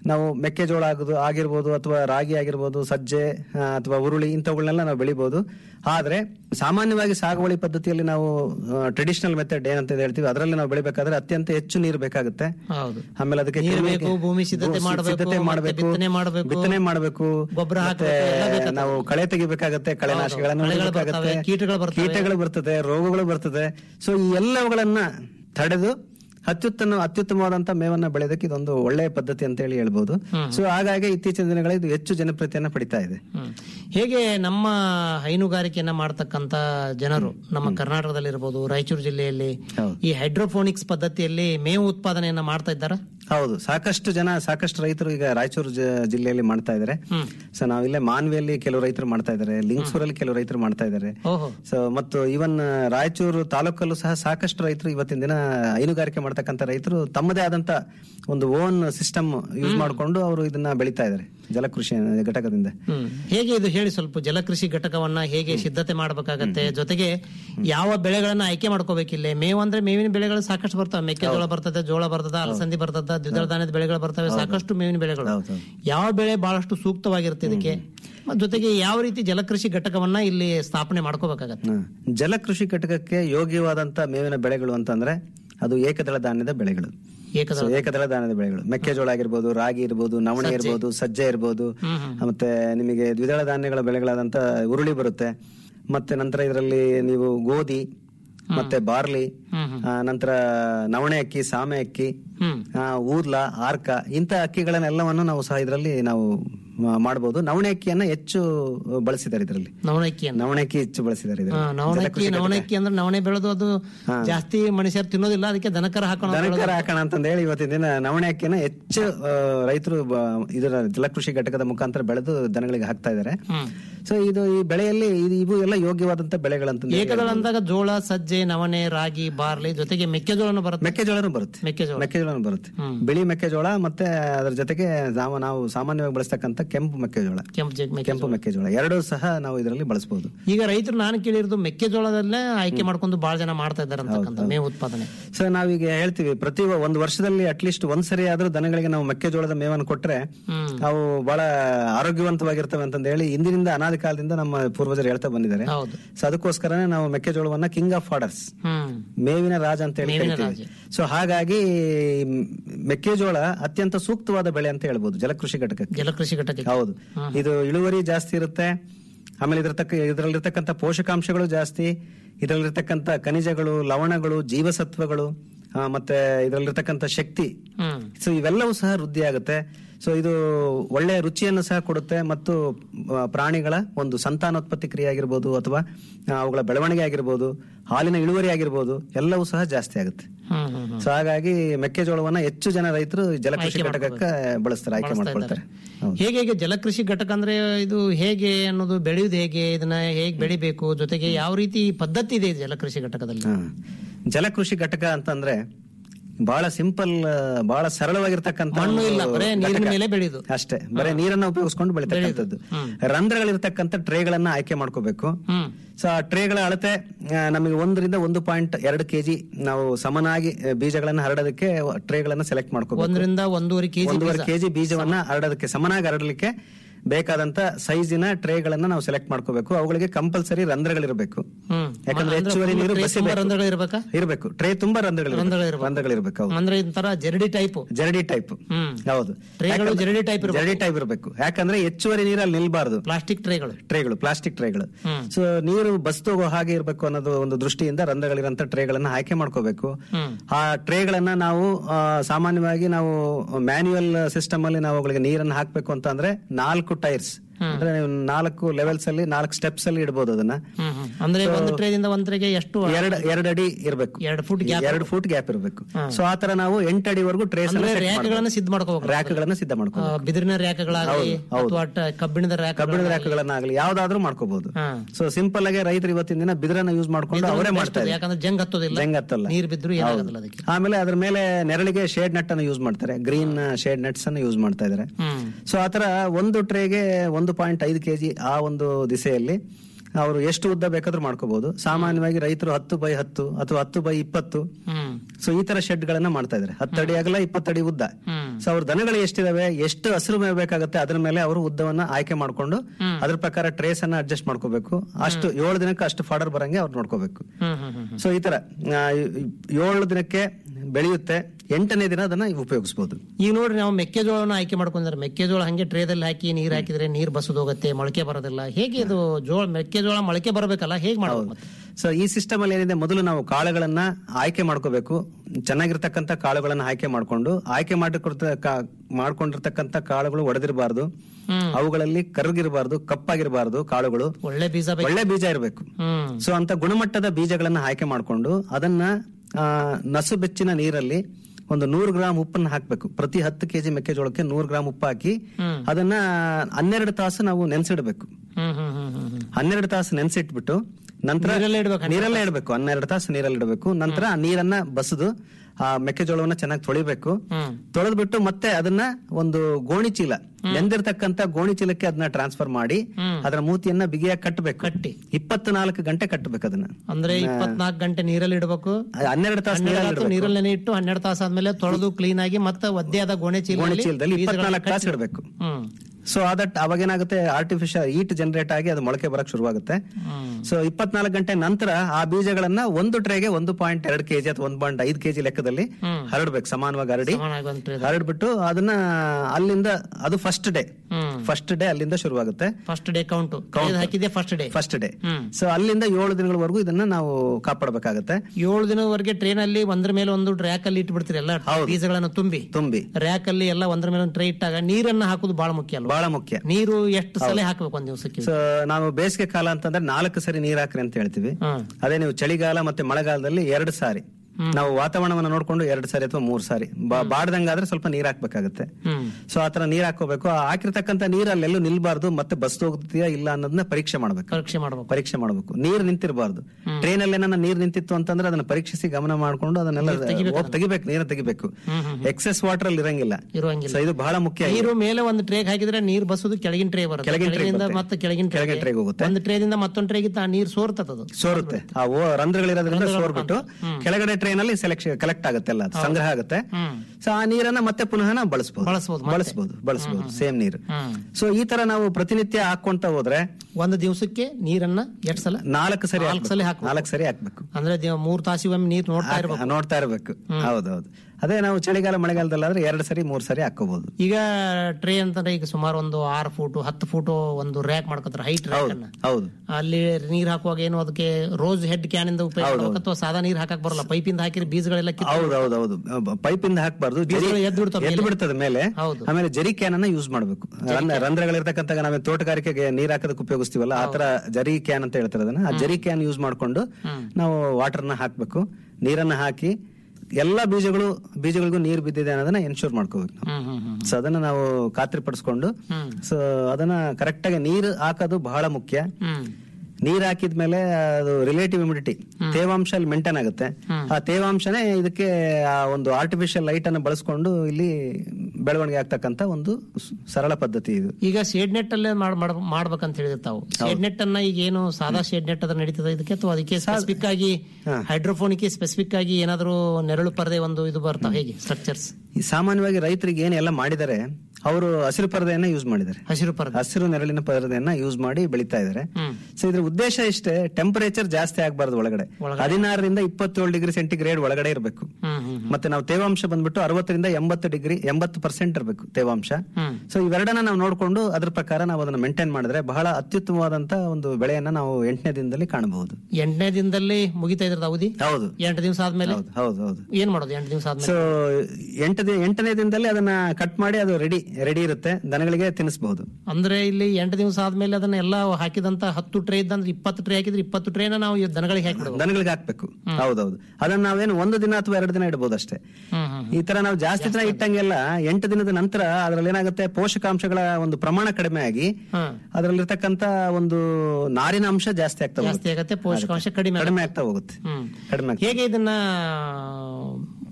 ನಾವು ಮೆಕ್ಕೆಜೋಳ ಆಗುದು ಆಗಿರ್ಬೋದು ಅಥವಾ ರಾಗಿ ಆಗಿರ್ಬೋದು ಸಜ್ಜೆ ಆ, ಅಥವಾ ಉರುಳಿ ಇಂಥವುಗಳನ್ನೆಲ್ಲ ನಾವು ಬೆಳಿಬಹುದು ಆದ್ರೆ ಸಾಮಾನ್ಯವಾಗಿ ಸಾಗುವಳಿ ಪದ್ಧತಿಯಲ್ಲಿ ನಾವು ಟ್ರೆಡಿಷನಲ್ ಮೆಥಡ್ ಏನಂತ ಹೇಳ್ತೀವಿ ಅದರಲ್ಲಿ ನಾವು ಬೆಳಿಬೇಕಾದ್ರೆ ಅತ್ಯಂತ ಹೆಚ್ಚು ನೀರು ಬೇಕಾಗುತ್ತೆ ಹೌದು ಆಮೇಲೆ ಅದಕ್ಕೆ ನೀರು ಕ್ರಿಮಿ- ಬೇಕು, ಭೂಮಿ ಸಿದ್ಧತೆ ಭೂ- ಮಾಡ್ಬೇಕು, ಸಿದ್ಧತೆ ಮತ್ತೆ ಮಾಡ್ಬೇಕು, ಬಿತ್ತನೆ ಮಾಡ್ಬೇಕು, ಬಿತ್ತನೆ ಮಾಡಬೇಕು ಗೊಬ್ಬರ ಮತ್ತೆ ಹಾಕ್ಬೇಕು, ಎಲ್ಲ ಬೇಕಾಗ್ತದೆ. ನಾವು ಕಳೆ ತೆಗಿಬೇಕಾಗತ್ತೆ ಕಳೆನಾಶಕಗಳನ್ನು ಕಳೆಗಳು ಹೊಡಿಬೇಕಾಗತ್ತೆ ಬರ್ತವೆ, ಕೀಟಗಳು ಬರ್ತವೆ. ಕೀಟಗಳು ಬರ್ತದೆ ರೋಗಗಳು ಬರ್ತದೆ ಸೊ ಈ ಎಲ್ಲವುಗಳನ್ನ ತಡೆದು ಅತ್ಯುತ್ತಮ ಅತ್ಯುತ್ತಮವಾದಂತ ಮೇವನ್ನ ಬೆಳೆಯೋದಕ್ಕೆ ಇದೊಂದು ಒಳ್ಳೆಯ ಪದ್ಧತಿ ಅಂತ ಹೇಳಿ ಹೇಳ್ಬೋದು ಸೊ ಹಾಗಾಗಿ ಇತ್ತೀಚಿನ ದಿನಗಳಲ್ಲಿ ಇದು ಹೆಚ್ಚು ಜನಪ್ರಿಯತೆಯನ್ನ ಪಡಿತಾ ಇದೆ ಹ್ಮ್. ಹೇಗೆ ನಮ್ಮ ಹೈನುಗಾರಿಕೆಯನ್ನ ಮಾಡ್ತಕ್ಕಂತ ಜನರು ನಮ್ಮ ಕರ್ನಾಟಕದಲ್ಲಿ ಇರ್ಬೋದು ರಾಯಚೂರು ಜಿಲ್ಲೆಯಲ್ಲಿ ಹೌದು. ಈ ಹೈಡ್ರೋಫೋನಿಕ್ಸ್ ಪದ್ಧತಿಯಲ್ಲಿ ಮೇವು ಉತ್ಪಾದನೆಯನ್ನ ಮಾಡ್ತಾ ಇದ್ದಾರ ಹೌದು ಸಾಕಷ್ಟು ಜನ ಸಾಕಷ್ಟು ರೈತರು ಈಗ ರಾಯಚೂರು ಜ- ಜಿಲ್ಲೆಯಲ್ಲಿ ಮಾಡ್ತಾ ಇದ್ದಾರೆ ಹ್ಮ್. ಸೊ ನಾವಿಲ್ಲೇ ಮಾನ್ವಿಯಲ್ಲಿ ಕೆಲವು ರೈತರು ಮಾಡ್ತಾ ಇದ್ದಾರೆ ಲಿಂಗಸೂರಲ್ಲಿ ಕೆಲವು ರೈತರು ಮಾಡ್ತಾ ಇದ್ದಾರೆ ಓಹೋ ಸೊ ಮತ್ತು ಇವನ್ ರಾಯಚೂರು ತಾಲೂಕಲ್ಲೂ ಸಹ ಸಾಕಷ್ಟು ರೈತರು ಇವತ್ತಿನ ದಿನ ಹೈನುಗಾರಿಕೆ ಮಾಡ್ತಕ್ಕಂಥ ರೈತರು ತಮ್ಮದೇ ಆದಂತ ಒಂದು ಓನ್ ಸಿಸ್ಟಮ್ ಯೂಸ್ ಮಾಡಿಕೊಂಡು ಅವರು ಇದನ್ನ ಬೆಳಿತಾ ಇದ್ದಾರೆ ಜಲಕೃಷಿ ಘಟಕದಿಂದ ಹ್ಮ್ ಹೇಗೆ ಇದು ಹೇಳಿ ಸ್ವಲ್ಪ ಜಲಕೃಷಿ ಘಟಕವನ್ನ ಹೇಗೆ ಸಿದ್ಧತೆ ಮಾಡಬೇಕಾಗತ್ತೆ ಜೊತೆಗೆ ಯಾವ ಬೆಳೆಗಳನ್ನ ಆಯ್ಕೆ ಮಾಡ್ಕೋಬೇಕಿಲ್ಲ ಮೇವು ಅಂದ್ರೆ ಮೇವಿನ ಬೆಳೆಗಳು ಸಾಕಷ್ಟು ಬರ್ತವೆ ಮೆಕ್ಕೆಜೋಳ ಬರ್ತದೆ ಜೋಳ ಬರ್ತದೆ ಅಲಸಂದಿ ಬರ್ತದೆ ದ್ವಿದಳ ಧಾನ್ಯದ ಬೆಳೆಗಳು ಬರ್ತವೆ ಸಾಕಷ್ಟು ಮೇವಿನ ಬೆಳೆಗಳು ಹೌದು. ಯಾವ ಬೆಳೆ ಬಹಳಷ್ಟು ಸೂಕ್ತವಾಗಿರುತ್ತೆ ಇದಕ್ಕೆ ಮತ್ತ್ ಜೊತೆಗೆ ಯಾವ ರೀತಿ ಜಲಕೃಷಿ ಘಟಕವನ್ನ ಇಲ್ಲಿ ಸ್ಥಾಪನೆ ಮಾಡ್ಕೋಬೇಕಾಗತ್ತೆ ಹ್ಮ್. ಜಲಕೃಷಿ ಘಟಕಕ್ಕೆ ಯೋಗ್ಯವಾದಂತ ಮೇವಿನ ಬೆಳೆಗಳು ಅಂತಂದ್ರೆ ಅದು ಏಕದಳ ಧಾನ್ಯದ ಬೆಳೆಗಳು ಏಕದಳ So, ಏಕದಳ ಧಾನ್ಯದ ಬೆಳೆಗಳು ಮೆಕ್ಕೆಜೋಳ ಆಗಿರ್ಬೋದು ರಾಗಿ ಇರ್ಬೋದು ನವಣೆ ಇರ್ಬೋದು ಸಜ್ಜೆ ಇರ್ಬೋದು ಮತ್ತೆ ನಿಮಗೆ ದ್ವಿದಳ ಧಾನ್ಯಗಳ ಬೆಳೆಗಳಾದಂತ ಉರುಳಿ ಬರುತ್ತೆ ಮತ್ತೆ ನಂತರ ಇದರಲ್ಲಿ ನೀವು ಗೋಧಿ ಮತ್ತೆ ಬಾರ್ಲಿ ಹ್ಮ್ ಆ, ನಂತರ ನವಣೆ ಅಕ್ಕಿ ಸಾಮೆ ಅಕ್ಕಿ ಹ್ಮ್ ಆ, ಊರ್ಲ ಆರ್ಕ ಇಂಥ ಅಕ್ಕಿಗಳನ್ನೆಲ್ಲವನ್ನು ನಾವು ಸಹ ಇದರಲ್ಲಿ ನಾವು ಆ, ಮಾಡಬಹುದು ನವಣೆ ಅಕ್ಕಿಯನ್ನ ಹೆಚ್ಚು ಬಳಸಿದ್ದಾರೆ ಇದರಲ್ಲಿ ನವಣಕ್ಕಿಯನ್ನ ನವಣೆ ಅಕ್ಕಿ ಹೆಚ್ಚು ಬಳಸಿದ್ದಾರೆ ಹಾ, ಇದರಲ್ಲಿ ನವಣಕ್ಕಿ ನವಣಕ್ಕಿ ಅಂದ್ರೆ ನವಣೆ ಬೆಳೆದು ಅದು ಜಾಸ್ತಿ ಮನುಷ್ಯರು ತಿನ್ನೋದಿಲ್ಲ ಅದಕ್ಕೆ ದನಕರ ಹಾಕೋಣ ದನಕರ ಹಾಕೋಣ ಅಂತಂದ ಹೇಳಿ ಇವತ್ತಿನ ದಿನ ನವಣೆ ಅಕ್ಕಿನ ಹೆಚ್ಚು ಆ, ರೈತರು ಬ- ಇದರ ಜಲಕೃಷಿ ಘಟಕದ ಮುಖಾಂತರ ಬೆಳೆದು ದನಗಳಿಗೆ ಹಾಕ್ತಾ ಇದ್ದಾರೆ ಹ್ಮ್ ಸೊ ಇದು ಈ ಬೆಳೆಯಲ್ಲಿ ಇದು- ಇವು ಎಲ್ಲ ಯೋಗ್ಯವಾದಂತ ಬೆಳೆಗಳಂತ ಏಕದಳ ಅಂದಾಗ ಜೋಳ ಸಜ್ಜೆ ನವಣೆ ರಾಗಿ ಬಾರ್ಲಿ ಜೊತೆಗೆ ಮೆಕ್ಕೆಜೋಳನು ಬರುತ್ತೆ ಮೆಕ್ಕೆಜೋಳನು ಬರುತ್ತೆ ಮೆಕ್ಕೆಜೋಳ ಮೆಕ್ಕೆಜೋಳನು ಬರುತ್ತೆ ಬಿಳಿ ಮೆಕ್ಕೆಜೋಳ ಮತ್ತೆ ಅದರ ಜೊತೆಗೆ ನಾವು ನಾವು ಸಾಮಾನ್ಯವಾಗಿ ಬಳಸ್ತಕ್ಕಂಥ ಕೆಂಪು ಮೆಕ್ಕೆಜೋಳ ಕೆಂಪು ಜೆ- ಮೆಕ್ಕೆ- ಕೆಂಪು ಮೆಕ್ಕೆಜೋಳ ಎರಡೂ ಸಹ ನಾವು ಇದರಲ್ಲಿ ಬಳಸಬಹುದು ಈಗ ರೈತರು ನಾನು ಕೇಳಿರೋದು ಮೆಕ್ಕೆಜೋಳದಲ್ಲೇ ಆಯ್ಕೆ ಮಾಡ್ಕೊಂಡು ಬಹಳ ಜನ ಮಾಡ್ತಾ ಇದ್ದಾರೆ ಅಂತಕ್ಕಂಥ ಮೇವು ಉತ್ಪಾದನೆ ಸೊ ನಾವೀಗ ಹೇಳ್ತೀವಿ ಪ್ರತಿ ಒಂದು ವರ್ಷದಲ್ಲಿ ಅಟ್ಲೀಸ್ಟ್ ಒಂದ್ ಸರಿ ಆದ್ರೂ ದನಗಳಿಗೆ ನಾವು ಮೆಕ್ಕೆಜೋಳದ ಮೇವನ್ನು ಕೊಟ್ರೆ ಹ್ಮ್ ಅವು ಬಹಳ ಆರೋಗ್ಯವಂತವಾಗಿರ್ತವೆ ಅಂತಂದ ಹೇಳಿ ಇಂದಿನಿಂದ ಅನಾದಿ ಕಾಲದಿಂದ ನಮ್ಮ ಪೂರ್ವಜರು ಹೇಳ್ತಾ ಬಂದಿದ್ದಾರೆ ಹೌದು ಸೊ ಅದಕ್ಕೋಸ್ಕರನೇ ನಾವು ಮೆಕ್ಕೆಜೋಳವನ್ನ ಕಿಂಗ್ ಆಫ್ ಆರ್ಡರ್ಸ್ ಹ್ಮ್ ಮೇವಿನ ರಾಜ ಅಂತ ಹೇಳಿ ಮೇವಿನ ಕರಿತೀವಿ ಸೊ ಹಾಗಾಗಿ ಮ್, ಮೆಕ್ಕೆಜೋಳ ಅತ್ಯಂತ ಸೂಕ್ತವಾದ ಬೆಳೆ ಅಂತ ಹೇಳ್ಬೋದು ಜಲಕೃಷಿ ಘಟಕಕ್ಕೆ ಜಲಕೃಷಿ ಘಟಕ ಹೌದು ಇದು ಇಳುವರಿ ಜಾಸ್ತಿ ಇರುತ್ತೆ ಆಮೇಲೆ ಇದ್ರ ತಕ್ಕ ಇದರಲ್ಲಿರ್ತಕ್ಕಂಥ ಪೋಷಕಾಂಶಗಳು ಜಾಸ್ತಿ ಇದರಲ್ಲಿರ್ತಕ್ಕಂಥ ಖನಿಜಗಳು ಲವಣಗಳು ಜೀವಸತ್ವಗಳು ಆ, ಮತ್ತೆ ಇದರಲ್ಲಿರ್ತಕ್ಕಂಥ ಶಕ್ತಿ ಹ್ಮ್ ಸೊ ಇವೆಲ್ಲವೂ ಸಹ ವೃದ್ಧಿ ಆಗುತ್ತೆ ಸೊ ಇದು ಒಳ್ಳೆಯ ರುಚಿಯನ್ನು ಸಹ ಕೊಡುತ್ತೆ ಮತ್ತು ಆ, ಪ್ರಾಣಿಗಳ ಒಂದು ಸಂತಾನೋತ್ಪತ್ತಿ ಕ್ರಿಯೆ ಆಗಿರ್ಬೋದು ಅಥವಾ ಆ, ಅವುಗಳ ಬೆಳವಣಿಗೆ ಆಗಿರ್ಬೋದು ಹಾಲಿನ ಇಳುವರಿ ಆಗಿರ್ಬೋದು ಎಲ್ಲವೂ ಸಹ ಜಾಸ್ತಿ ಆಗುತ್ತೆ ಹ್ಮ್ ಹ್ಮ್ ಹ್ಮ್ ಸೊ ಹಾಗಾಗಿ ಮೆಕ್ಕೆಜೋಳವನ್ನ ಹೆಚ್ಚು ಜನ ರೈತರು ಜಲಕೃಷಿ ಘಟಕಕ್ಕೆ ಬಳಸ್ತಾರೆ ಆಯ್ಕೆ ಮಾಡ್ಕೊಳ್ತಾರೆ ಹೌದು. ಹೇಗೆ ಹೇಗೆ ಜಲಕೃಷಿ ಘಟಕ ಅಂದ್ರೆ ಇದು ಹೇಗೆ ಅನ್ನೋದು ಬೆಳೆಯುವುದು ಹೇಗೆ ಇದನ್ನ ಹೇಗೆ ಬೆಳಿಬೇಕು ಜೊತೆಗೆ ಯಾವ ರೀತಿ ಪದ್ಧತಿ ಇದೆ ಈ ಜಲಕೃಷಿ ಘಟಕದಲ್ಲಿ ಹಾ. ಜಲಕೃಷಿ ಘಟಕ ಅಂತಂದ್ರೆ ಬಹಳ ಸಿಂಪಲ್ ಬಹಳ ಸರಳವಾಗಿರ್ತಕ್ಕಂಥ ಮಣ್ಣು ಇಲ್ಲ ಒಂದು ಬರೇ ನೀರಿನ ಘಟಕ. ಮೇಲೆ ಬೆಳೆಯುದು ಅಷ್ಟೇ ಬರೀ ನೀರನ್ನ ಉಪಯೋಗಿಸ್ಕೊಂಡು ಬೆಳಿತಕ್ಕಂಥದ್ದು ರಂಧ್ರಗಳಿರ್ತಕ್ಕಂಥ ಟ್ರೇಗಳನ್ನ ಆಯ್ಕೆ ಮಾಡ್ಕೋಬೇಕು ಹ್ಮ್ ಸೊ ಆ ಟ್ರೇಗಳ ಅಳತೆ ಆ, ನಮಗೆ ಒಂದರಿಂದ ಒಂದು ಪಾಯಿಂಟ್ ಎರಡು ಕೆಜಿ ನಾವು ಸಮನಾಗಿ ಆ, ಬೀಜಗಳನ್ನ ಹರಡೋದಕ್ಕೆ ಟ್ರೇಗಳನ್ನ ಸೆಲೆಕ್ಟ್ ಮಾಡ್ಕೋಬೇಕು ಒಂದರಿಂದ ಒಂದೂವರೆ ಕೆಜಿ ಒಂದೂವರೆ ಕೆಜಿ ಬೀಜವನ್ನ ಹರಡೋದಕ್ಕೆ ಸಮನಾಗಿ ಹರಡಲಿಕ್ಕೆ ಬೇಕಾದಂತ ಸೈಜಿನ ಟ್ರೇಗಳನ್ನ ನಾವು ಸೆಲೆಕ್ಟ್ ಮಾಡ್ಕೋಬೇಕು ಅವುಗಳಿಗೆ ಕಂಪಲ್ಸರಿ ರಂಧ್ರಗಳಿರಬೇಕು ಹ್ಮ್ ಯಾಕಂದ್ರೆ ಹೆಚ್ಚುವರಿ ನೀರು tray ತುಂಬಾ ಬಸಿಬೇಕು ರಂಧ್ರಗಳು ಇರ್ಬೇಕಾ ಇರಬೇಕು ಟ್ರೇ ತುಂಬಾ ರಂಧ್ರಗಳಿರ್ಬೇಕು ರಂಧ್ರಗಳಿರ್ಬೇಕು. ರಂಧ್ರಗಳಿರ್ಬೇಕು ಹೌದು ಅಂದ್ರೆ ಇಂತರ ಜರಡಿ ಟೈಪ್ ಜರಡಿ ಟೈಪ್ ಹ್ಮ್ ಹೌದು ಟ್ರೇಗಳು ಜರಡಿ ಟೈಪ್ ಇರ್ಬೇಕು ಜರಡಿ ಟೈಪ್ ಇರಬೇಕು ಯಾಕಂದ್ರೆ ಹೆಚ್ಚುವರಿ ನೀರಲ್ಲಿ ನಿಲ್ಬಾರ್ದು ಪ್ಲಾಸ್ಟಿಕ್ ಟ್ರೇಗಳು ಟ್ರೇಗಳು ಪ್ಲಾಸ್ಟಿಕ್ ಟ್ರೇಗಳು ಹ್ಮ್. ಸೊ ನೀರು ಬಸ್ತೋಗೋ ಹಾಗೆ ಇರಬೇಕು ಅನ್ನೋದು ಒಂದು ದೃಷ್ಟಿಯಿಂದ ರಂಧ್ರಗಳಿರಂತ ಟ್ರೇಗಳನ್ನ ಆಯ್ಕೆ ಮಾಡ್ಕೋಬೇಕು ಹ್ಮ್ ಆ ಟ್ರೇಗಳನ್ನ ನಾವು ಆ, ಸಾಮಾನ್ಯವಾಗಿ ನಾವು ಮ್ಯಾನ್ಯುಯಲ್ ಸಿಸ್ಟಮ್ ಅಲ್ಲಿ ನಾವು ಅವುಗಳಿಗೆ ನೀರನ್ನು ಹಾಕ್ಬೇಕು ಅಂತ ಅಂದ್ರೆ ನಾಲ್ಕು ಟೈರ್ಸ್ ಅಂದ್ರೆ ನೀವು ನಾಲ್ಕು ಲೆವೆಲ್ಸ್ ಅಲ್ಲಿ ನಾಲ್ಕು ಸ್ಟೆಪ್ಸ್ ಅಲ್ಲಿ ಇಡಬಹುದು ಅದನ್ನ ಹ್ಮ್ ಹ್ಮ್ ಅಂದ್ರೆ ಒಂದು ಟ್ರೇದಿಂದ ಒಂದ್ ಟ್ರೇಗೆ ಎಷ್ಟು ಎರಡ್ ಎರಡ್ ಅಡಿ ಇರಬೇಕು ಎರಡು ಫುಟ್ ಗ್ಯಾಪ್ ಎರಡು ಫುಟ್ ಗ್ಯಾಪ್ ಇರಬೇಕು ಸೊ ಆತರ ನಾವು ಎಂಟು ಅಡಿವರೆಗೂ ಟ್ರೇಸ್ ಅಂದ್ರೆ ರ್ಯಾಕ್ಗಳನ್ನ ಸಿದ್ಧ ಮಾಡ್ಕೋಬೇಕು ರ್ಯಾಕ್ಗಳನ್ನ ಸಿದ್ಧ ಮಾಡ್ಕೋ ಆ, ಬಿದಿರಿನ ರ್ಯಾಕ್ಗಳಾಗಲಿ ಅಥವಾ ಟ- ಕಬ್ಬಿಣದ ರ್ಯಾಕ್ ಕಬ್ಬಿಣದ ರ್ಯಾಕ್ಗಳನ್ನಾಗಲಿ ಯಾವ್ದಾದ್ರೂ ಮಾಡ್ಕೋಬಹುದು ಹಾ ಸೊ ಸಿಂಪಲ್ ಆಗಿ ರೈತರು ಇವತ್ತಿನ ದಿನ ಬಿದಿರನ್ನ ಯೂಸ್ ಮಾಡ್ಕೊಂಡು ಅವರೇ ಮಾಡ್ತಾರೆ ಯಾಕಂದ್ರೆ ಜಂಗ್ ಹತ್ತೋದಿಲ್ಲ ಜಂಗ್ ಹತ್ತಲ್ಲ ನೀರ್ ಬಿದ್ರು ಏನಾಗೋದಿಲ್ಲ ಅದಕ್ಕೆ ಆಮೇಲೆ ಅದ್ರ ಮೇಲೆ ನೆರಳಿಗೆ ಶೇಡ್ ನಟ್ ಅನ್ನು ಯೂಸ್ ಮಾಡ್ತಾರೆ ಗ್ರೀನ್ ಶೇಡ್ ನಟ್ಸ್ ಅನ್ನು ಯೂಸ್ ಮಾಡ್ತಾ ಇದಾರೆ ಹ್ಮ್ ಸೊ ಆತರ ಒಂದು ಟ್ರೇಗೆ ಒಂದು ಪಾಯಿಂಟ್ ಐದು ಕೆಜಿ ಆ ಒಂದು ದಿಸೆಯಲ್ಲಿ ಅವರು ಎಷ್ಟು ಉದ್ದ ಬೇಕಾದ್ರೂ ಮಾಡ್ಕೋಬಹುದು ಸಾಮಾನ್ಯವಾಗಿ ರೈತರು ಹತ್ತು ಬೈ ಹತ್ತು ಅಥವಾ ಹತ್ತು ಬೈ ಇಪ್ಪತ್ತು ಹ್ಮ್ ಸೊ ಈ ತರ ಶೆಡ್ ಗಳನ್ನ ಮಾಡ್ತಾ ಇದಾರೆ ಹತ್ತು ಅಡಿ ಆಗಲ್ಲ ಇಪ್ಪತ್ತು ಅಡಿ ಉದ್ದ ಹ್ಮ್ ಸೊ ಅವ್ರ ದನಗಳು ಎಷ್ಟಿದಾವೆ ಎಷ್ಟು ಹಸಿರು ಮೇವು ಬೇಕಾಗುತ್ತೆ ಅದ್ರ ಮೇಲೆ ಅವರು ಉದ್ದವನ್ನ ಆಯ್ಕೆ ಮಾಡ್ಕೊಂಡು ಅದ್ರ ಪ್ರಕಾರ ಟ್ರೇಸ್ ಅನ್ನ ಅಡ್ಜಸ್ಟ್ ಮಾಡ್ಕೋಬೇಕು ಅಷ್ಟು ಏಳು ದಿನಕ್ಕೆ ಅಷ್ಟು ಫಾಡರ್ ಬರಂಗೆ ಅವ್ರು ನೋಡ್ಕೋಬೇಕು ಹ್ಮ್ ಹ್ಮ್ ಹ್ಮ್ ಸೊ ಈ ತರ ಆ, ಏಳು ದಿನಕ್ಕೆ ಬೆಳೆಯುತ್ತೆ ಎಂಟನೇ ದಿನ ಅದನ್ನ ಉಪಯೋಗಿಸಬಹುದು ಈಗ ನೋಡ್ರಿ ನಾವು ಮೆಕ್ಕೆಜೋಳನ ಆಯ್ಕೆ ಮಾಡ್ಕೊಂಡ್ರೆ ಮೆಕ್ಕೆಜೋಳ ಹಂಗೆ ಟ್ರೇದಲ್ಲಿ ಹಾಕಿ ನೀರ್ ಹಾಕಿದ್ರೆ ನೀರ್ ಬಸದ್ ಹೋಗುತ್ತೆ ಮೊಳಕೆ ಬರೋದಿಲ್ಲ ಹೇಗೆ ಇದು ಜೋಳ ಮೆಕ್ಕೆಜೋಳ ಮೊಳಕೆ ಬರಬೇಕಲ್ಲ ಹೇಗ್ ಮಾಡೋದು ಮತ್ತೆ? ಸೊ ಈ ಸಿಸ್ಟಮ್ ಅಲ್ಲಿ ಏನಿದೆ ಮೊದಲು ನಾವು ಕಾಳುಗಳನ್ನ ಆಯ್ಕೆ ಮಾಡ್ಕೋಬೇಕು ಚೆನ್ನಾಗಿರ್ತಕ್ಕಂಥ ಕಾಳುಗಳನ್ನ ಆಯ್ಕೆ ಮಾಡ್ಕೊಂಡು ಆಯ್ಕೆ ಮಾಡಿಕೊಡ್ತ ಕಾ- ಮಾಡ್ಕೊಂಡಿರ್ತಕ್ಕಂಥ ಕಾಳುಗಳು ಒಡೆದಿರಬಾರ್ದು ಹ್ಮ್. ಅವುಗಳಲ್ಲಿ ಕರ್ಗಿರಬಾರ್ದು ಕಪ್ಪಾಗಿರಬಾರ್ದು ಕಾಳುಗಳು ಒಳ್ಳೆ ಬೀಜ ಬೇಕು ಒಳ್ಳೆ ಬೀಜ ಇರಬೇಕು ಹ್ಮ್ ಸೊ ಅಂತ ಗುಣಮಟ್ಟದ ಬೀಜಗಳನ್ನ ಆಯ್ಕೆ ಮಾಡ್ಕೊಂಡು ಅದನ್ನ ಆ, ನಸು ಬೆಚ್ಚಿನ ನೀರಲ್ಲಿ ಒಂದು ನೂರು ಗ್ರಾಮ್ ಉಪ್ಪನ್ನ ಹಾಕ್ಬೇಕು ಪ್ರತಿ ಹತ್ತು ಕೆಜಿ ಮೆಕ್ಕೆಜೋಳಕ್ಕೆ ನೂರು ಗ್ರಾಮ್ ಉಪ್ಪು ಹಾಕಿ ಹ್ಮ್. ಅದನ್ನ ಹನ್ನೆರಡು ತಾಸು ನಾವು ನೆನೆಸಿಡ್ಬೇಕು ಹ್ಮ್ ಹ್ಮ್ ಹ್ಮ್ ಹ್ಮ್ ಹ್ಮ್ ಹನ್ನೆರಡು ತಾಸು ನೆನೆಸಿಟ್ಬಿಟ್ಟು ನಂತರ ನೀರಲ್ಲೇ ಇಡ್ಬೇಕು ನೀರಲ್ಲೇ ಇಡಬೇಕು ಹನ್ನೆರಡು ತಾಸು ನೀರಲ್ಲಿ ಇಡಬೇಕು ನಂತರ ಆ ನೀರನ್ನ ಬಸದು ಆ ಮೆಕ್ಕೆಜೋಳವನ್ನ ಚೆನ್ನಾಗಿ ತೊಳಿಬೇಕು ಹ್ಮ್ ತೊಳೆದ್ಬಿಟ್ಟು ಮತ್ತೆ ಅದನ್ನ ಒಂದು ಗೋಣಿ ಚೀಲ ನೆಂದಿರ್ತಕ್ಕಂತ ಗೋಣಿ ಚೀಲಕ್ಕೆ ಅದನ್ನ ಟ್ರಾನ್ಸ್ಫರ್ ಮಾಡಿ ಹ್ಮ್. ಅದರ ಮೂತಿಯನ್ನ ಬಿಗಿಯಾಗಿ ಕಟ್ಟಬೇಕು ಕಟ್ಟಿ ಇಪ್ಪತ್ನಾಲ್ಕು ಗಂಟೆ ಕಟ್ಟಬೇಕು ಅದನ್ನ ಅಂದ್ರೆ ಇಪ್ಪತ್ನಾಲ್ಕು ಗಂಟೆ ನೀರಲ್ಲಿ ಇಡಬೇಕು ಹನ್ನೆರಡು ತಾಸು ನೀರಲ್ಲಿ ಹನ್ನೆರಡು ಇಡಬೇಕು ನೀರಲ್ಲಿ ನೆನೆ ಇಟ್ಟು ಹನ್ನೆರಡು ತಾಸು ಆದ್ಮೇಲೆ ತೊಳೆದು ಕ್ಲೀನ್ ಆಗಿ ಮತ್ತೆ ಒದ್ದೆಯಾದ ಗೋಣೆ ಚೀಲ ಗೋಣಿ ಚೀಲದಲ್ಲಿ ಇಪ್ಪತ್ನಾಲ್ಕು ತಾಸು ಇಡಬೇಕು ಹ್ಮ್ ಸೊ ಅದಟ್ ಅವಾಗೇನಾಗುತ್ತೆ ಆರ್ಟಿಫಿಷಿಯಲ್ ಈಟ್ ಜನರೇಟ್ ಆಗಿ ಅದು ಮೊಳಕೆ ಬರಕ್ ಶುರುವಾಗುತ್ತೆ ಹ್ಮ್ ಸೊ ಇಪ್ಪತ್ನಾಲ್ಕು ಗಂಟೆ ನಂತರ ಆ ಬೀಜಗಳನ್ನ ಒಂದು ಟ್ರೇಗೆ ಒಂದು ಪಾಯಿಂಟ್ ಎರಡು ಕೆಜಿ ಅಥವಾ ಒಂದು ಪಾಯಿಂಟ್ ಐದು ಕೆಜಿ ಲೆಕ್ಕದಲ್ಲಿ ಹ್ಮ್. ಹರಡ್ಬೇಕು ಸಮಾನವಾಗಿ ಹರಡಿ ಸಮಾನಾಗಿ ಒಂದ್ tray ದಾಗ. ಹರಡ್ಬಿಟ್ಟು ಅದನ್ನ ಅಲ್ಲಿಂದ ಅದು first day hmm first day ಅಲ್ಲಿಂದ ಶುರುವಾಗುತ್ತೆ ಫಸ್ಟ್ ಡೇ ಕೌಂಟ್ ಹಾಕಿದ್ದೆ first day first day hmm so ಅಲ್ಲಿಂದ ಏಳು ದಿನಗಳವರೆಗೂ ಇದನ್ನ ನಾವು ಕಾಪಾಡಬೇಕಾಗತ್ತೆ ಏಳು ದಿನವರೆಗೆ ಟ್ರೈನ್ ಅಲ್ಲಿ ಒಂದ್ರ ಮೇಲೆ ಒಂದು ರ್ಯಾಕ್ ಅಲ್ಲಿ ಇಟ್ಬಿಡ್ತೀರಿ ಎಲ್ಲ ಹೌದು. ಬೀಜಗಳನ್ನು ತುಂಬಿ ತುಂಬಿ ರ್ಯಾಕ್ ಅಲ್ಲಿ ಎಲ್ಲ ಒಂದ್ರ ಮೇಲೆ ಒಂದು ಟ್ರೈ ಇಟ್ಟಾಗ ನೀರನ್ನ ಹಾಕುದು ಬಹಳ ಮುಖ್ಯ ಅಲ್ವಾ ಬಹಳ ಮುಖ್ಯ ನೀರು ಎಷ್ಟು ಸಲ ಹಾಕ್ಬೇಕು ಒಂದ್ ದಿವಸಕ್ಕೆ ಸೊ ನಾವು ಬೇಸಿಗೆ ಕಾಲ ಅಂತಂದ್ರೆ ನಾಲ್ಕು ಸರಿ ನೀರ್ ಹಾಕ್ರಿ ಅಂತ ಹೇಳ್ತೀವಿ ಹ್ಮ್ ಅದೇ ನೀವು ಚಳಿಗಾಲ ಮತ್ತೆ ಮಳೆಗಾಲದಲ್ಲಿ ಎರಡು ಸಾರಿ ನಾವು ವಾತಾವರಣವನ್ನ ನೋಡ್ಕೊಂಡು ಎರಡು ಸಾರಿ ಅಥವಾ ಮೂರ್ ಸಾರಿ ಬಾ- ಬಾಡ್ದಂಗಾದ್ರೆ ಸ್ವಲ್ಪ ನೀರ್ ಹಾಕ್ಬೇಕಾಗತ್ತೆ ಹ್ಮ್ ಸೊ ಆತರ ನೀರ್ ಹಾಕೋಬೇಕು ಆ ಹಾಕಿರ್ತಕ್ಕಂಥ ನೀರ್ ಅಲ್ಲೆಲ್ಲೂ ನಿಲ್ಬಾರ್ದು ಮತ್ತೆ ಬಸ್ ಹೋಗ್ತೀಯಾ ಇಲ್ಲ ಅನ್ನೋದನ್ನ ಪರೀಕ್ಷೆ ಮಾಡ್ಬೇಕು ಪರೀಕ್ಷೆ ಮಾಡ್ಬೇಕು ಪರೀಕ್ಷೆ ಮಾಡಬೇಕು ನೀರ್ ನಿಂತಿರಬಾರ್ದು ಟ್ರೈನ್ ಅಲ್ಲಿ ಏನಾರ ನೀರ್ ನಿಂತಿತ್ತು ಅಂತಂದ್ರೆ ಅದನ್ನ ಪರೀಕ್ಷಿಸಿ ಗಮನ ಮಾಡ್ಕೊಂಡು ಅದನ್ನೆಲ್ಲ ಹೋಗ್ ತೆಗಿಬೇಕು ನೀರ ತೆಗಿಬೇಕು ಹ್ಮ್ ಹ್ಮ್ ಎಕ್ಸೆಸ್ ವಾಟರ್ ಅಲ್ಲಿ ಇರಂಗಿಲ್ಲ ಇರುವಂಗಿಲ್ಲ ಸೊ ಇದು ಬಹಳ ಮುಖ್ಯ ನೀರು ಮೇಲೆ ಒಂದು ಟ್ರೇಗ್ ಹಾಕಿದ್ರೆ ನೀರ್ ಬಸೋದು ಕೆಳಗಿನ ಟ್ರೇ ಬರುತ್ತೆ ಕೆಳಗಿನ tray ಕೆಳಗಿನಿಂದ ಬರುತ್ತೆ. ಮತ್ತೆ ಕೆಳಗಿನ ಕೆಳಗಿನ tray ಗೆ ಹೋಗುತ್ತೆ. ಒಂದು ಟ್ರೇದಿಂದ ಮತ್ತೊಂದು ಟ್ರೇಗಿಂತ ಆ ನೀರ್ ಸೋರ್ತದ ಸೋರುತ್ತೆ ಆ ಓ ರಂಧ್ರಗಳಿರೋದ್ರಿಂದ ಸೋರ್ಬಿಟ್ಟು ಕೆಳಗಡೆ ಟ್ರೈನ್ ಅಲ್ಲಿ ಸೆಲೆಕ್ಷನ್ ಕಲೆಕ್ಟ್ ಆಗುತ್ತೆ ಎಲ್ಲ ಅದು ಸಂಗ್ರಹ ಆಗುತ್ತೆ ಹ್ಮ್ ಸೊ ಆ ನೀರನ್ನ ಮತ್ತೆ ಪುನಃ ನಾವು ಬಳಸಬಹುದು ಬಳಸ್ಬೋದು ಮತ್ತೆ. ಬಳಸಬಹುದು ಬಳಸಬಹುದು ಸೇಮ್ ನೀರು ಹ್ಮ್ ಸೊ ಈ ತರ ನಾವು ಪ್ರತಿನಿತ್ಯ ಹಾಕೊಂತ ಹೋದ್ರೆ ಒಂದು ದಿವಸಕ್ಕೆ ನೀರನ್ನ ಎಷ್ಟು ಸಲ ನಾಲ್ಕು ಸರಿ ನಾಲ್ಕು ಸಲ ಹಾಕ್ಬೇಕು. ನಾಲ್ಕು ಸರಿ ಹಾಕ್ಬೇಕು ಅಂದ್ರೆ ದಿ- ಮೂರ್ ತಾಸಿಗೊಮ್ಮೆ ನೀರ್ ನೋಡ್ತಾ ಇರ್ಬೇಕು ನೋಡ್ತಾ ಇರ್ಬೇಕು ಹೌದೌದು ಅದೇ ನಾವು ಚಳಿಗಾಲ ಮಳೆಗಾಲದಲ್ಲಾದ್ರೆ ಎರಡು ಸರಿ ಮೂರ್ ಸರಿ ಹಾಕೋಬಹುದು ಈಗ ಟ್ರೇ ಅಂತಂದ್ರೆ ಈಗ ಸುಮಾರು ಒಂದು ಆರು ಫೂಟ್ ಹತ್ತು ಫೂಟ್ ಒಂದು ರ್ಯಾಕ್ ಮಾಡ್ಕೊತಾರೆ ಹೈಟ್ ರ್ಯಾಕ್ ಹೌದು ಅನ್ನ ಹೌದು ಅಲ್ಲಿ ನೀರ್ ಹಾಕುವಾಗ ಏನು ಅದಕ್ಕೆ ರೋಸ್ ಹೆಡ್ ಕ್ಯಾನ್ ಇಂದ ಉಪಯೋಗ ಮಾಡ್ಬೇಕು ಅಥವಾ ಸಾದಾ ನೀರ್ ಹಾಕಕ್ ಬರಲ್ಲ ಪೈಪಿಂದ ಹಾಕಿದ್ರೆ ಬೀಜಗಳೆಲ್ಲ ಕಿತ್ತು ಹೌದು ಹೌದು ಹೌದು ಪೈಪ್ ಇಂದ ಹಾಕ್ಬಾರ್ದು ಜರಿ ಬೀಜಗಳು ಎದ್ದು ಬಿಡ್ತವೆ ಎದ್ದು ಬಿಡ್ತದೆ ಮೇಲೆ ಹೌದು. ಆಮೇಲೆ ಜರಿ ಕ್ಯಾನ್ ಅನ್ನ ಯೂಸ್ ಮಾಡಬೇಕು ರಂಧ್ರಗಳಿರ್ತಕ್ಕಂಥ ನಾವೇ ತೋಟಗಾರಿಕೆಗೆ ನೀರ್ ಹಾಕೋದಕ್ಕೆ ಉಪಯೋಗಿಸ್ತೀವಲ್ಲ ಆ ತರ ಜರಿ ಕ್ಯಾನ್ ಅಂತ ಹೇಳ್ತಾರೆ ಅದನ್ನ ಆ ಜರಿ ಕ್ಯಾನ್ ಯೂಸ್ ಮಾಡ್ಕೊಂಡು ನಾವು ವಾಟರ್ನ ಹಾಕ್ಬೇಕು ನೀರನ್ನ ಹಾಕಿ ಎಲ್ಲಾ ಬೀಜಗಳು ಬೀಜಗಳಿಗೂ ನೀರು ಬಿದ್ದಿದೆ ಅನ್ನೋದನ್ನ ಎನ್ಶೂರ್ ಮಾಡ್ಕೋಬೇಕು ನಾವು ಹ್ಮ್ ಹ್ಮ್ ಹ್ಮ್ ಸೊ ಅದನ್ನ ನಾವು ಖಾತ್ರಿ ಪಡಿಸ್ಕೊಂಡು ಹ್ಮ್ ಸೊ ಅದನ್ನ ಕರೆಕ್ಟ್ ಆಗಿ ನೀರು ಹಾಕೋದು ಬಹಳ ಮುಖ್ಯ ಹ್ಮ್ ನೀರ್ ಹಾಕಿದ್ಮೇಲೆ ಅದು ರಿಲೇಟಿವ್ ಇಮ್ಯುನಿಟಿ ತೇವಾಂಶ ಅಲ್ಲಿ ಮೇಂಟೈನ್ ಆಗುತ್ತೆ ಆ ತೇವಾಂಶನೇ ಇದಕ್ಕೆ ಆ ಒಂದು ಆರ್ಟಿಫಿಷಿಯಲ್ ಲೈಟ್ ಅನ್ನು ಬಳಸ್ಕೊಂಡು ಇಲ್ಲಿ ಬೆಳವಣಿಗೆ ಆಗ್ತಕ್ಕಂತ ಒಂದು ಸ್- ಸರಳ ಪದ್ಧತಿ ಇದು ಈಗ ಶೇಡ್ ನೆಟ್ ಅಲ್ಲೇ ಮಾಡ್- ಮಾಡ್- ಮಾಡ್ಬೇಕಂತ ಹೇಳಿದ್ರೆ ತಾವು ಶೇಡ್ ನೆಟ್ ಅನ್ನ ಈಗ ಏನು ಸಾದಾ ಶೇಡ್ ನೆಟ್ ಅದ್ರ ನಡೀತದೆ ಇದಕ್ಕೆ ಅಥವಾ ಅದಕ್ಕೆ ಸ್ಪೆಸಿಫಿಕ್ ಆಗಿ ಹಾ. ಹೈಡ್ರೋಫೋನಿಕ್ ಸ್ಪೆಸಿಫಿಕ್ ಆಗಿ ಏನಾದ್ರು ನೆರಳು ಪರದೆ ಒಂದು ಇದು ಬರ್ತಾವ ಹೇಗೆ ಸ್ಟ್ರಕ್ಚರ್ಸ್ ಈ ಸಾಮಾನ್ಯವಾಗಿ ರೈತರಿಗೆ ಏನೆಲ್ಲ ಮಾಡಿದ್ದಾರೆ ಅವರು ಹಸಿರು ಪರದೆಯನ್ನ ಯೂಸ್ ಮಾಡಿದ್ದಾರೆ ಹಸಿರು ಪರದೆ ಹಸಿರು ನೆರಳಿನ ಪರದೆಯನ್ನ ಯೂಸ್ ಮಾಡಿ ಬೆಳೀತಾ ಇದ್ದಾರೆ ಹ್ಮ್ ಸೊ ಇದ್ರ ಉದ್ದೇಶ ಇಷ್ಟೇ ಟೆಂಪರೇಚರ್ ಜಾಸ್ತಿ ಆಗಬಾರ್ದು ಒಳಗಡೆ ಹದಿನಾರರಿಂದ ಇಪ್ಪತ್ತೇಳು ಡಿಗ್ರಿ ಸೆಂಟಿಗ್ರೇಡ್ ಒಳಗಡೆ ಇರಬೇಕು ಹ್ಮ್ ಹ್ಮ್ ಮತ್ತೆ ನಾವು ತೇವಾಂಶ ಬಂದ್ಬಿಟ್ಟು ಅರವತ್ತರಿಂದ ಎಂಬತ್ತು ಡಿಗ್ರಿ ಎಂಬತ್ತು ಪರ್ಸೆಂಟ್ ಇರಬೇಕು ತೇವಾಂಶ ಹ್ಮ್ ಸೊ ಇವೆರಡನ್ನ ನಾವು ನೋಡಿಕೊಂಡು ಅದ್ರ ಪ್ರಕಾರ ನಾವು ಅದನ್ನ ಮೇಂಟೈನ್ ಮಾಡಿದ್ರೆ ಬಹಳ ಅತ್ಯುತ್ತಮವಾದಂತ ಒಂದು ಬೆಳೆಯನ್ನ ನಾವು ಎಂಟನೇ ದಿನದಲ್ಲಿ ಕಾಣಬಹುದು ಎಂಟನೇ ದಿನದಲ್ಲಿ ಮುಗಿತಾ ಇದ್ರದ ಅವಧಿ ಹೌದು ಎಂಟು ದಿವಸ ಆದ್ಮೇಲೆ ಹೌದು ಹೌದು ಹೌದು ಏನ್ ಮಾಡೋದು ಎಂಟು ದಿವಸ ಆದ್ಮೇಲೆ ಸೊ ಎಂಟು ದಿ- ಎಂಟನೇ ದಿನದಲ್ಲಿ ಅದನ್ನ ಕಟ್ ಮಾಡಿ ಅದು ರೆಡಿ ರೆಡಿ ಇರುತ್ತೆ ದನಗಳಿಗೆ ತಿನ್ನಿಸಬಹುದು ಅಂದ್ರೆ ಇಲ್ಲಿ ಎಂಟು ದಿವಸ ಆದ್ಮೇಲೆ ಅದನ್ನ ಎಲ್ಲ ಹಾಕಿದಂತ ಹತ್ತು ಟ್ರೇ ಇದ್ದಂದ್ರೆ ಇಪ್ಪತ್ತು ಟ್ರೇ ಹಾಕಿದ್ರೆ ಇಪ್ಪತ್ತು ಟ್ರೇನ ನಾವು ಈ ದನಗಳಿಗೆ ಹಾಕಿಬಿಡ್ಬೋದು ದನಗಳಿಗೆ ಹಾಕ್ಬೇಕು ಹೌದೌದು ಅದನ್ನ ನಾವೇನು ಒಂದು ದಿನ ಅಥವಾ ಎರಡು ದಿನ ಇಡಬಹುದು ಅಷ್ಟೇ ಹ್ಮ್ ಹ್ಮ್ ಈ ತರ ನಾವು ಜಾಸ್ತಿ ದಿನ ಇಟ್ಟಂಗೆಲ್ಲ ಎಂಟು ದಿನದ ನಂತರ ಅದ್ರಲ್ಲಿ ಏನಾಗುತ್ತೆ ಪೋಷಕಾಂಶಗಳ ಒಂದು ಪ್ರಮಾಣ ಕಡಿಮೆ ಆಗಿ ಹ್ಮ್ ಅದರಲ್ಲಿರ್ತಕ್ಕಂತ ಒಂದು ನಾರಿನ ಅಂಶ ಜಾಸ್ತಿ ಆಗ್ತಾ ಹೋಗುತ್ತೆ ಜಾಸ್ತಿ ಆಗತ್ತೆ ಪೋಷಕಾಂಶ ಕಡಿಮೆ ಆಗುತ್ತೆ. ಕಡಿಮೆ ಆಗ್ತಾ ಹೋಗುತ್ತೆ ಹ್ಮ್ ಕಡಿಮೆ ಆಗ್ತಾ ಹೇಗೆ ಇದನ್ನ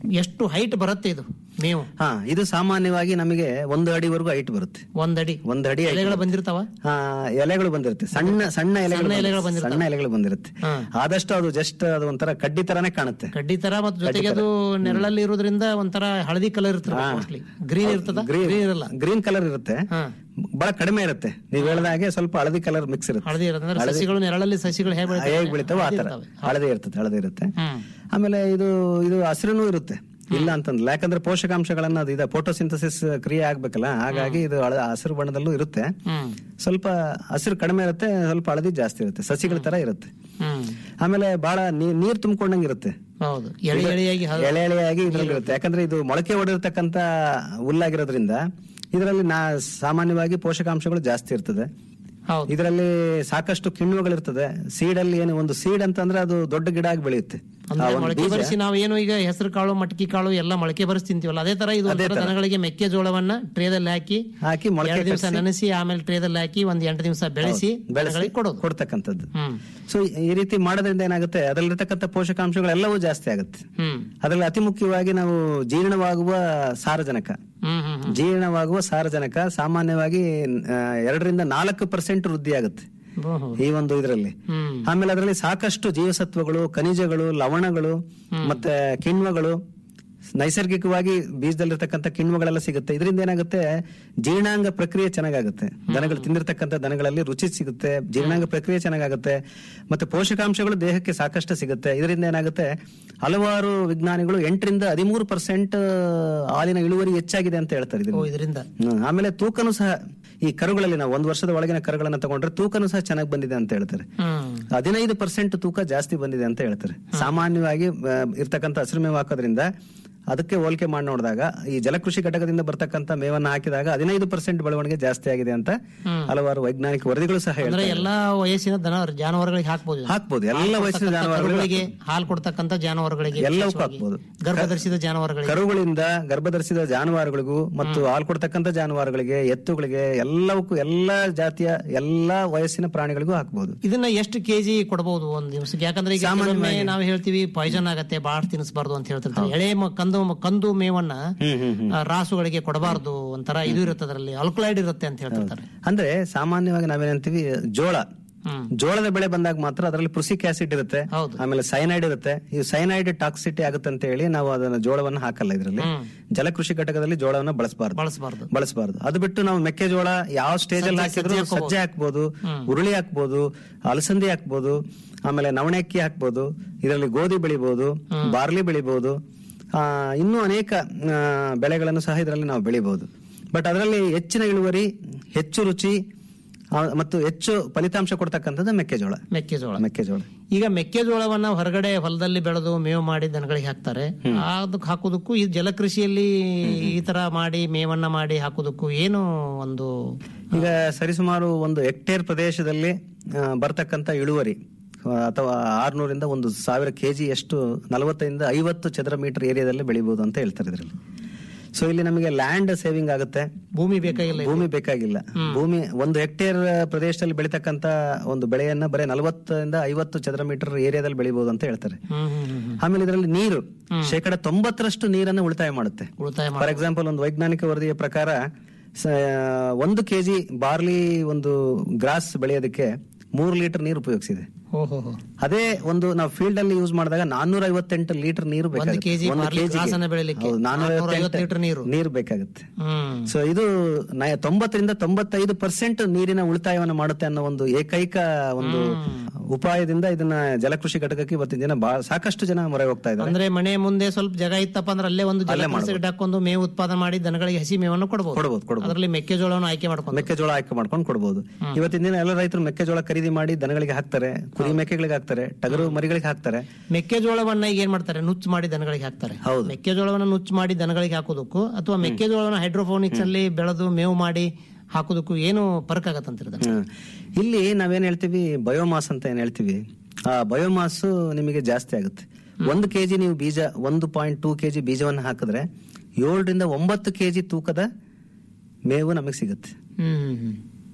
ಎಷ್ಟು ಹೈಟ್ ಬರುತ್ತೆ ಇದು ಮೇವು ಹಾ ಇದು ಸಾಮಾನ್ಯವಾಗಿ ನಮಗೆ ಒಂದು ಅಡಿವರೆಗೂ ಹೈಟ್ ಬರುತ್ತೆ ಒಂದಡಿ ಒಂದ್ ಅಡಿ height ಎಲೆಗಳು ಬಂದಿರ್ತಾವ ಆ, ಎಲೆಗಳು ಬಂದಿರುತ್ತೆ ಸಣ್ಣ ಸಣ್ಣ ಎಲೆಗಳು ಸಣ್ಣ ಎಲೆಗಳು ಬಂದಿರುತ್ತೆ. ಸಣ್ಣ ಎಲೆಗಳು ಬಂದಿರುತ್ತೆ ಹಾ. ಆದಷ್ಟು ಅದು ಜಸ್ಟ್ ಅದು ಒಂಥರ ಕಡ್ಡಿ ತರಾನೇ ಕಾಣುತ್ತೆ ಕಡ್ಡಿ ತರ ಮತ್ತು ಜೊತೆಗೆ ಅದು ನೆರಳಲ್ಲಿ ಇರೋದ್ರಿಂದ ಒಂಥರ ಹಳದಿ ಕಲರ್ ಇರ್ತದೆ ಮೋಸ್ಟ್ಲಿ ಗ್ರೀನ್ ಇರ್ತದ ಗ್ರೀನ್ ಇರಲ್ಲ ಗ್ರೀನ್ ಕಲರ್ ಇರುತ್ತೆ ಹಾ ಬಹಳ ಕಡಿಮೆ ಇರುತ್ತೆ ನೀವ್ ಹೇಳ್ದ ಹಾಗೆ ಸ್ವಲ್ಪ ಹಳದಿ ಕಲರ್ ಮಿಕ್ಸ್ ಇರುತ್ತೆ ಹಳದಿ ಇರುತ್ತೆ ಅಂದ್ರೆ ಸಸಿಗಳು ನೆರಳಲ್ಲಿ ಸಸಿಗಳು ಹೇಗೆ ಬೆಳಿತಾವೆ? ಹೇಗ್ ಬೆಳಿತಾವೋ ಆ ತರ ಇರ್ತವೆ. ಹಳದಿ ಇರ್ತದೆ ಹಳದಿ ಇರುತ್ತೆ ಹ್ಮ್ ಆಮೇಲೆ ಇದು ಇದು ಹಸಿರುನೂ ಇರುತ್ತೆ ಇಲ್ಲ ಅಂತಂದ್ರೆ ಯಾಕಂದ್ರೆ ಪೋಷಕಾಂಶಗಳನ್ನ ಅದು ಇದೆ ಫೋಟೋಸಿಂಥಸಿಸ್ ಕ್ರಿಯೆ ಆಗ್ಬೇಕಲ್ಲ ಹಾಗಾಗಿ ಇದು ಹಳ- ಹಸಿರು ಬಣ್ಣದಲ್ಲೂ ಇರುತ್ತೆ ಹ್ಮ್ ಸ್ವಲ್ಪ ಹಸಿರು ಕಡಿಮೆ ಇರುತ್ತೆ ಸ್ವಲ್ಪ ಹಳದಿ ಜಾಸ್ತಿ ಇರುತ್ತೆ ಸಸಿಗಳ ತರ ಇರುತ್ತೆ ಹ್ಮ್ ಆಮೇಲೆ ಬಹಳ ನೀ- ನೀರ್ ತುಂಬಿಕೊಂಡಂಗೆ ಇರುತ್ತೆ ಹೌದು ಎಳೆ ಎಳೆಯಾಗಿ ಹ- ಎಳೆ ಎಳೆಯಾಗಿ ಇದ್ರಲ್ಲಿ ಇರುತ್ತೆ ಯಾಕಂದ್ರೆ ಇದು ಮೊಳಕೆ ಹೊಡೆದಿರ್ತಕ್ಕಂತ ಹುಲ್ಲಾಗಿರೋದ್ರಿಂದ ಇದರಲ್ಲಿ ನಾ ಸಾಮಾನ್ಯವಾಗಿ ಪೋಷಕಾಂಶಗಳು ಜಾಸ್ತಿ ಇರ್ತದೆ ಹೌದು ಇದರಲ್ಲಿ ಸಾಕಷ್ಟು ಕಿಣ್ವಗಳಿರ್ತದೆ ಸೀಡ್ ಅಲ್ಲಿ ಏನು ಒಂದು ಸೀಡ್ ಅಂತಂದ್ರೆ ಅದು ದೊಡ್ಡ ಗಿಡ ಆಗಿ ಬೆಳೆಯುತ್ತೆ ಆ ಅಂದ್ರೆ ಒಂದು ಮೊಳಕೆ ಬೀಜ ಬರಿಸಿ ನಾವು ಏನು ಈಗ ಹೆಸರು ಕಾಳು ಮಟಕಿ ಕಾಳು ಎಲ್ಲ ಮೊಳಕೆ ಬರಿಸಿ ತಿಂತೀವಲ್ಲ ಅದೇ ತರ ಇದು ಒಂಥರ ದನಗಳಿಗೆ ಮೆಕ್ಕೆಜೋಳವನ್ನ ಟ್ರೇದಲ್ಲಿ ಹಾಕಿ ಹಾಕಿ ಮೊಳಕೆ ಎರಡು ದಿವಸ ನೆನೆಸಿ ಆಮೇಲೆ ಟ್ರೇದಲ್ಲಿ ಹಾಕಿ ಒಂದ್ ಎಂಟು ದಿವಸ ಬೆಳೆಸಿ ಬೆಳೆಸಿ ದನಗಳಿಗೆ ಕೊಡೋದು ಕೊಡ್ತಕ್ಕಂಥದ್ದು ಹ್ಮ್ ಸೊ ಈ ರೀತಿ ಮಾಡೋದ್ರಿಂದ ಏನಾಗುತ್ತೆ ಅದರಲ್ಲಿರ್ತಕ್ಕಂಥ ಪೋಷಕಾಂಶಗಳೆಲ್ಲವೂ ಜಾಸ್ತಿ ಆಗುತ್ತೆ ಹ್ಮ್ ಅದರಲ್ಲಿ ಅತಿ ಮುಖ್ಯವಾಗಿ ನಾವು ಜೀರ್ಣವಾಗುವ ಸಾರಜನಕ ಹ್ಮ್ ಹ್ಮ್ ಹ್ಮ್ ಜೀರ್ಣವಾಗುವ ಸಾರಜನಕ ಸಾಮಾನ್ಯವಾಗಿ ಆ, ಎರಡರಿಂದ ನಾಲ್ಕು ಪರ್ಸೆಂಟ್ ವೃದ್ಧಿ ಆಗುತ್ತೆ ಹ್ಮ್ ಹ್ಮ್ ಈ ಒಂದು ಇದರಲ್ಲಿ ಹ್ಮ್ ಆಮೇಲೆ ಅದರಲ್ಲಿ ಸಾಕಷ್ಟು ಜೀವಸತ್ವಗಳು ಖನಿಜಗಳು ಲವಣಗಳು ಮತ್ತೆ ಕಿಣ್ವಗಳು ನೈಸರ್ಗಿಕವಾಗಿ ಬೀಜದಲ್ಲಿರ್ತಕ್ಕಂಥ ಕಿಣ್ವಗಳೆಲ್ಲ ಸಿಗುತ್ತೆ ಇದರಿಂದ ಏನಾಗುತ್ತೆ ಜೀರ್ಣಾಂಗ ಪ್ರಕ್ರಿಯೆ ಚೆನ್ನಾಗಾಗುತ್ತೆ ದನಗಳು ತಿಂದಿರ್ತಕ್ಕಂಥ ದನಗಳಲ್ಲಿ ರುಚಿ ಸಿಗುತ್ತೆ ಜೀರ್ಣಾಂಗ ಪ್ರಕ್ರಿಯೆ ಚೆನ್ನಾಗಾಗುತ್ತೆ ಮತ್ತೆ ಪೋಷಕಾಂಶಗಳು ದೇಹಕ್ಕೆ ಸಾಕಷ್ಟು ಸಿಗುತ್ತೆ ಇದರಿಂದ ಏನಾಗುತ್ತೆ ಹಲವಾರು ವಿಜ್ಞಾನಿಗಳು ಎಂಟರಿಂದ ಹದಿಮೂರು ಪರ್ಸೆಂಟ್ ಹಾಲಿನ ಇಳುವರಿ ಹೆಚ್ಚಾಗಿದೆ ಅಂತ ಹೇಳ್ತಾರೆ ಇದರಿಂದ. ಓ ಇದರಿಂದ ಹ್ಮ್. ಆಮೇಲೆ ತೂಕನೂ ಸಹ ಈ ಕರುಗಳಲ್ಲಿ ನಾವು ಒಂದು ವರ್ಷದ ಒಳಗಿನ ಕರುಗಳನ್ನ ತಗೊಂಡ್ರೆ ತೂಕನೂ ಸಹ ಚೆನ್ನಾಗಿ ಬಂದಿದೆ ಅಂತ ಹೇಳ್ತಾರೆ ಹ್ಮ್ ಹದಿನೈದು ಪರ್ಸೆಂಟ್ ತೂಕ ಜಾಸ್ತಿ ಬಂದಿದೆ ಅಂತ ಹೇಳ್ತಾರೆ ಸಾಮಾನ್ಯವಾಗಿ ಆ, ಇರ್ತಕ್ಕಂಥ ಹಸಿರು ಮೇವು ಹಾಕೋದ್ರಿಂದ ಅದಕ್ಕೆ ಹೋಲಿಕೆ ಮಾಡಿ ನೋಡಿದಾಗ ಈ ಜಲಕೃಷಿ ಘಟಕದಿಂದ ಬರ್ತಕ್ಕಂಥ ಮೇವನ್ನ ಹಾಕಿದಾಗ ಹದಿನೈದು ಪರ್ಸೆಂಟ್ ಬೆಳವಣಿಗೆ ಜಾಸ್ತಿ ಆಗಿದೆ ಅಂತ ಹಲವಾರು ವೈಜ್ಞಾನಿಕ ವರದಿಗಳು ಸಹ ಅಂದ್ರೆ ಹೇಳ್ತಾರೆ ಎಲ್ಲಾ ವಯಸ್ಸಿನ ದನ ಜಾನುವಾರುಗಳಿಗೆ ಹಾಕ್ಬೋದು ಇದನ್ನ. ಹಾಕ್ಬೋದು ಎಲ್ಲ ವಯಸ್ಸಿನ ಕೊಡ್ತಕ್ಕಂಥ ಜಾನುವಾರುಗಳಿಗೆ ಕರುಗಳಿಗೆ ಹಾಲು ಕೊಡ್ತಕ್ಕಂತ ಜಾನುವಾರುಗಳಿಗೆ ಎಲ್ಲವಕ್ಕೂ ವಿಶೇಷವಾಗಿ. ಹಾಕ್ಬೋದು. ಗರ್ಭಧರಿಸಿದ ಜಾನುವಾರುಗಳಿಗೆ ಕರುಗಳಿಂದ ಗರ್ಭಧರಿಸಿದ ಜಾನುವಾರುಗಳಿಗೂ ಮತ್ತು ಹಾಲು ಕೊಡ್ತಕ್ಕಂಥ ಜಾನುವಾರುಗಳಿಗೆ ಎತ್ತುಗಳಿಗೆ ಎಲ್ಲವಕ್ಕೂ ಎಲ್ಲಾ ಜಾತಿಯ ಎಲ್ಲಾ ವಯಸ್ಸಿನ ಪ್ರಾಣಿಗಳಿಗೂ ಹಾಕ್ಬೋದು ಇದನ್ನ ಎಷ್ಟು ಕೆಜಿ ಕೊಡಬಹುದು ಒಂದ್ ದಿವಸಕ್ಕೆ ಯಾಕಂದ್ರೆ ಈಗ ಕೆಲವೊಮ್ಮೆ ನಾವು ಹೇಳ್ತೀವಿ ಪಾಯ್ಸನ್ ಆಗತ್ತೆ ಬಾಳ್ ತಿನ್ನಿಸಬಾರ್ದು ಅಂತ ಹೇಳ್ತಿರ್ತಾರೆ ಎಳೆ ಮ- ಕಂದು ಕಂದು ಮೇವನ್ನ ಹ್ಮ್ ಹ್ಮ್ ಹ್ಮ್ ಆ, ರಾಸುಗಳಿಗೆ ಕೊಡಬಾರ್ದು ಒಂಥರ ಇದು ಇರುತ್ತೆ ಅದರಲ್ಲಿ ಅಲ್ಕೊಲೈಡ್ ಇರುತ್ತೆ ಅಂತ ಹೇಳ್ತಿರ್ತಾರೆ ಅಂದ್ರೆ ಸಾಮಾನ್ಯವಾಗಿ ನಾವೇನಂತೀವಿ ಜೋಳ ಹ್ಮ್ ಜೋಳದ ಬೆಳೆ ಬಂದಾಗ ಮಾತ್ರ ಅದರಲ್ಲಿ ಪೃಸಿಕ್ ಆಸಿಡ್ ಇರುತ್ತೆ ಹೌದು. ಆಮೇಲೆ ಸೈನೈಡ್ ಇರುತ್ತೆ ಈ ಸೈನೈಡ್ ಟಾಕ್ಸಿಟಿ ಆಗುತ್ತೆ ಅಂತ ಹೇಳಿ ನಾವು ಅದನ್ನ ಜೋಳವನ್ನು ಹಾಕಲ್ಲ ಇದರಲ್ಲಿ ಹ್ಮ್. ಜಲಕೃಷಿ ಘಟಕದಲ್ಲಿ ಜೋಳವನ್ನ ಬಳಸಬಾರ್ದು ಬಳಸಬಾರ್ದು ಬಳಸಬಾರ್ದು ಅದು ಬಿಟ್ಟು ನಾವು ಮೆಕ್ಕೆಜೋಳ ಯಾವ ಸ್ಟೇಜ್ ಅಲ್ಲಿ ಹಾಕಿದ್ರು ಸಜ್ಜೆ ಹಾಕ್ಬೋದು ಉರುಳಿ ಹಾಕ್ಬೋದು ಅಲಸಂದಿ ಹಾಕ್ಬೋದು ಆಮೇಲೆ ನವಣೆ ಅಕ್ಕಿ ಹಾಕ್ಬೋದು ಇದರಲ್ಲಿ ಗೋಧಿ ಬೆಳಿಬಹುದು ಬಾರ್ಲಿ ಬೆಳಿಬಹುದು ಆ, ಇನ್ನೂ ಅನೇಕ ಆ, ಬೆಳೆಗಳನ್ನು ಸಹ ಇದರಲ್ಲಿ ನಾವು ಬೆಳಿಬಹುದು ಬಟ್ ಅದರಲ್ಲಿ ಹೆಚ್ಚಿನ ಇಳುವರಿ ಹೆಚ್ಚು ರುಚಿ ಆ, ಮತ್ತು ಹೆಚ್ಚು ಫಲಿತಾಂಶ ಕೊಡ್ತಕ್ಕಂಥದ್ದು ಮೆಕ್ಕೆಜೋಳ ಮೆಕ್ಕೆಜೋಳ ಮೆಕ್ಕೆಜೋಳ ಈಗ ಮೆಕ್ಕೆಜೋಳವನ್ನ ಹೊರಗಡೆ ಹೊಲದಲ್ಲಿ ಬೆಳೆದು ಮೇವು ಮಾಡಿ ದನಗಳಿಗೆ ಹಾಕ್ತಾರೆ ಅದಕ್ಕೆ ಹಾಕೋದಕ್ಕೂ ಈ ಜಲಕೃಷಿಯಲ್ಲಿ ಈ ತರ ಮಾಡಿ ಮೇವನ್ನ ಮಾಡಿ ಹಾಕೋದಕ್ಕೂ ಏನು ಒಂದು ಈಗ ಸರಿಸುಮಾರು ಒಂದು ಹೆಕ್ಟೇರ್ ಪ್ರದೇಶದಲ್ಲಿ ಆ, ಬರ್ತಕ್ಕಂಥ ಇಳುವರಿ ಆ, ಅಥವಾ ಆರ್ನೂರಿಂದ ಒಂದು ಸಾವಿರ ಕೆಜಿ ಅಷ್ಟು ನಲವತ್ತರಿಂದ ಐವತ್ತು ಚದರ ಮೀಟರ್ ಏರಿಯಾದಲ್ಲಿ ಬೆಳಿಬಹುದು ಅಂತ ಹೇಳ್ತಾರೆ ಇದರಲ್ಲಿ ಸೊ ಇಲ್ಲಿ ನಮಗೆ ಲ್ಯಾಂಡ್ ಸೇವಿಂಗ್ ಆಗುತ್ತೆ ಭೂಮಿ ಬೇಕಾಗಿಲ್ಲ ಭೂಮಿ ಬೇಕಾಗಿಲ್ಲ ಭೂಮಿ ಒಂದು ಹೆಕ್ಟೇರ್ ಪ್ರದೇಶದಲ್ಲಿ ಬೆಳಿತಕ್ಕಂತ ಒಂದು ಬೆಳೆಯನ್ನ ಬರೀ ನಲವತ್ತರಿಂದ ಐವತ್ತು ಚದರ ಮೀಟರ್ ಏರಿಯಾದಲ್ಲಿ ಬೆಳಿಬಹುದು ಅಂತ ಹೇಳ್ತಾರೆ ಹ್ಮ್ ಹ್ಮ್ ಹ್ಮ್ ಹ್ಮ್. ಆಮೇಲೆ ಇದರಲ್ಲಿ ನೀರು ಶೇಕಡ ತೊಂಬತ್ತರಷ್ಟು ನೀರನ್ನು ಉಳಿತಾಯ ಮಾಡುತ್ತೆ ಉಳಿತಾಯ ಮಾಡಿ ಫಾರ್ ಎಕ್ಸಾಂಪಲ್ ಒಂದು ವೈಜ್ಞಾನಿಕ ವರದಿಯ ಪ್ರಕಾರ ಸ- ಒಂದು ಕೆಜಿ ಬಾರ್ಲಿ ಒಂದು ಗ್ರಾಸ್ ಬೆಳೆಯೋದಕ್ಕೆ ಮೂರು ಲೀಟರ್ ನೀರು ಉಪಯೋಗಿಸಿದೆ ಓಹೋ ಹೋ. ಅದೇ ಒಂದು ನಾವು ಫೀಲ್ಡ್ ಅಲ್ಲಿ ಯೂಸ್ ಮಾಡಿದಾಗ ನಾನ್ನೂರ ಐವತ್ತೆಂಟು ಲೀಟರ್ ನೀರು ಒಂದು ಬೇಕಾಗುತ್ತೆ ಕೆಜಿ ಒಂದು ಬಾರ್ಲಿ ಕೆಜಿಗೆ. ಗ್ರಾಸನ್ನ ಬೆಳಿಲಿಕ್ಕೆ ಹೌದು, ನಾನ್ನೂರ 450 ಐವತ್ತೆಂಟು ಲೀಟರ್ ನೀರು. ನೀರು ಬೇಕಾಗುತ್ತೆ ಹ್ಮ್ ಸೊ ಇದು ನ- ತೊಂಬತ್ತರಿಂದ ತೊಂಬತ್ತೈದು ಪರ್ಸೆಂಟ್ ನೀರಿನ ಉಳಿತಾಯವನ್ನು ಮಾಡುತ್ತೆ ಅನ್ನೋ ಒಂದು ಏಕೈಕ ಒಂದು ಉಪಾಯದಿಂದ ಇದನ್ನ ಜಲಕೃಷಿ ಘಟಕಕ್ಕೆ ಇವತ್ತಿನ ದಿನ ಬಹಳ ಸಾಕಷ್ಟು ಜನ ಮೊರೆ ಹೋಗ್ತಾ ಇದ್ದಾರೆ ಅಂದ್ರೆ ಮನೆ ಮುಂದೆ ಸ್ವಲ್ಪ ಜಾಗ ಇತ್ತಪ್ಪ ಅಂದ್ರೆ ಅಲ್ಲೇ ಒಂದು ಜಲಕೃಷಿ ಗಿಡ ಹಾಕೊಂಡು ಮೇವು ಉತ್ಪಾದನೆ ಮಾಡಿ ದನಗಳಿಗೆ ಹಸಿ ಮೇವನ್ನು ಕೊಡಬಹುದು ಕೊಡ್ಬೋದು ಕೊಡ್ಬೋದು ಅದರಲ್ಲಿ ಮೆಕ್ಕೆಜೋಳವನ್ನು ಆಯ್ಕೆ ಮಾಡ್ಕೊಂಡು ಮೆಕ್ಕೆಜೋಳ ಆಯ್ಕೆ ಮಾಡ್ಕೊಂಡು ಕೊಡ್ಬೋದು ಇವತ್ತಿನ ದಿನ ಎಲ್ಲ ರೈತರು ಮೆಕ್ಕೆಜೋಳ ಖರೀದಿ ಮಾಡಿ ದನಗಳಿಗೆ ಹಾಕ್ತಾರೆ ಕುರಿ ಮೇಕೆಗಳಿಗೆ ಹಾಕ್ತಾರೆ ಟಗರು ಮರಿಗಳಿಗೆ ಹಾಕ್ತಾರೆ ಮೆಕ್ಕೆಜೋಳವನ್ನ ಈಗ ಏನ್ ಮಾಡ್ತಾರೆ ನುಚ್ಚು ಮಾಡಿ ದನಗಳಿಗೆ ಹಾಕ್ತಾರೆ ಹೌದು. ಮೆಕ್ಕೆಜೋಳವನ್ನ ನುಚ್ಚು ಮಾಡಿ ದನಗಳಿಗೆ ಹಾಕೋದಕ್ಕೂ ಅಥವಾ ಮೆಕ್ಕೆಜೋಳವನ್ನ ಹೈಡ್ರೋಫೋನಿಕ್ಸ್ ಅಲ್ಲಿ ಬೆಳೆದು ಮೇವು ಮಾಡಿ ಹಾಕೋದಕ್ಕೂ ಏನು ಫರಕ್ ಆಗತ್ತಂತೀರ ಹ್ಮ್. ಇಲ್ಲಿ ನಾವೇನ್ ಹೇಳ್ತೀವಿ ಬಯೋಮಾಸ್ ಅಂತ ಏನ್ ಹೇಳ್ತೀವಿ ಆ ಬಯೋಮಾಸ್ ನಿಮಗೆ ಜಾಸ್ತಿ ಆಗುತ್ತೆ ಒಂದು ಕೆಜಿ ನೀವು ಬೀಜ ಒಂದು ಪಾಯಿಂಟ್ ಟೂ ಕೆಜಿ ಬೀಜವನ್ನು ಹಾಕಿದ್ರೆ ಏಳರಿಂದ ಒಂಬತ್ತು ಕೆಜಿ ತೂಕದ ಮೇವು ನಮಗೆ ಸಿಗುತ್ತೆ ಹ್ಮ್ ಹ್ಮ್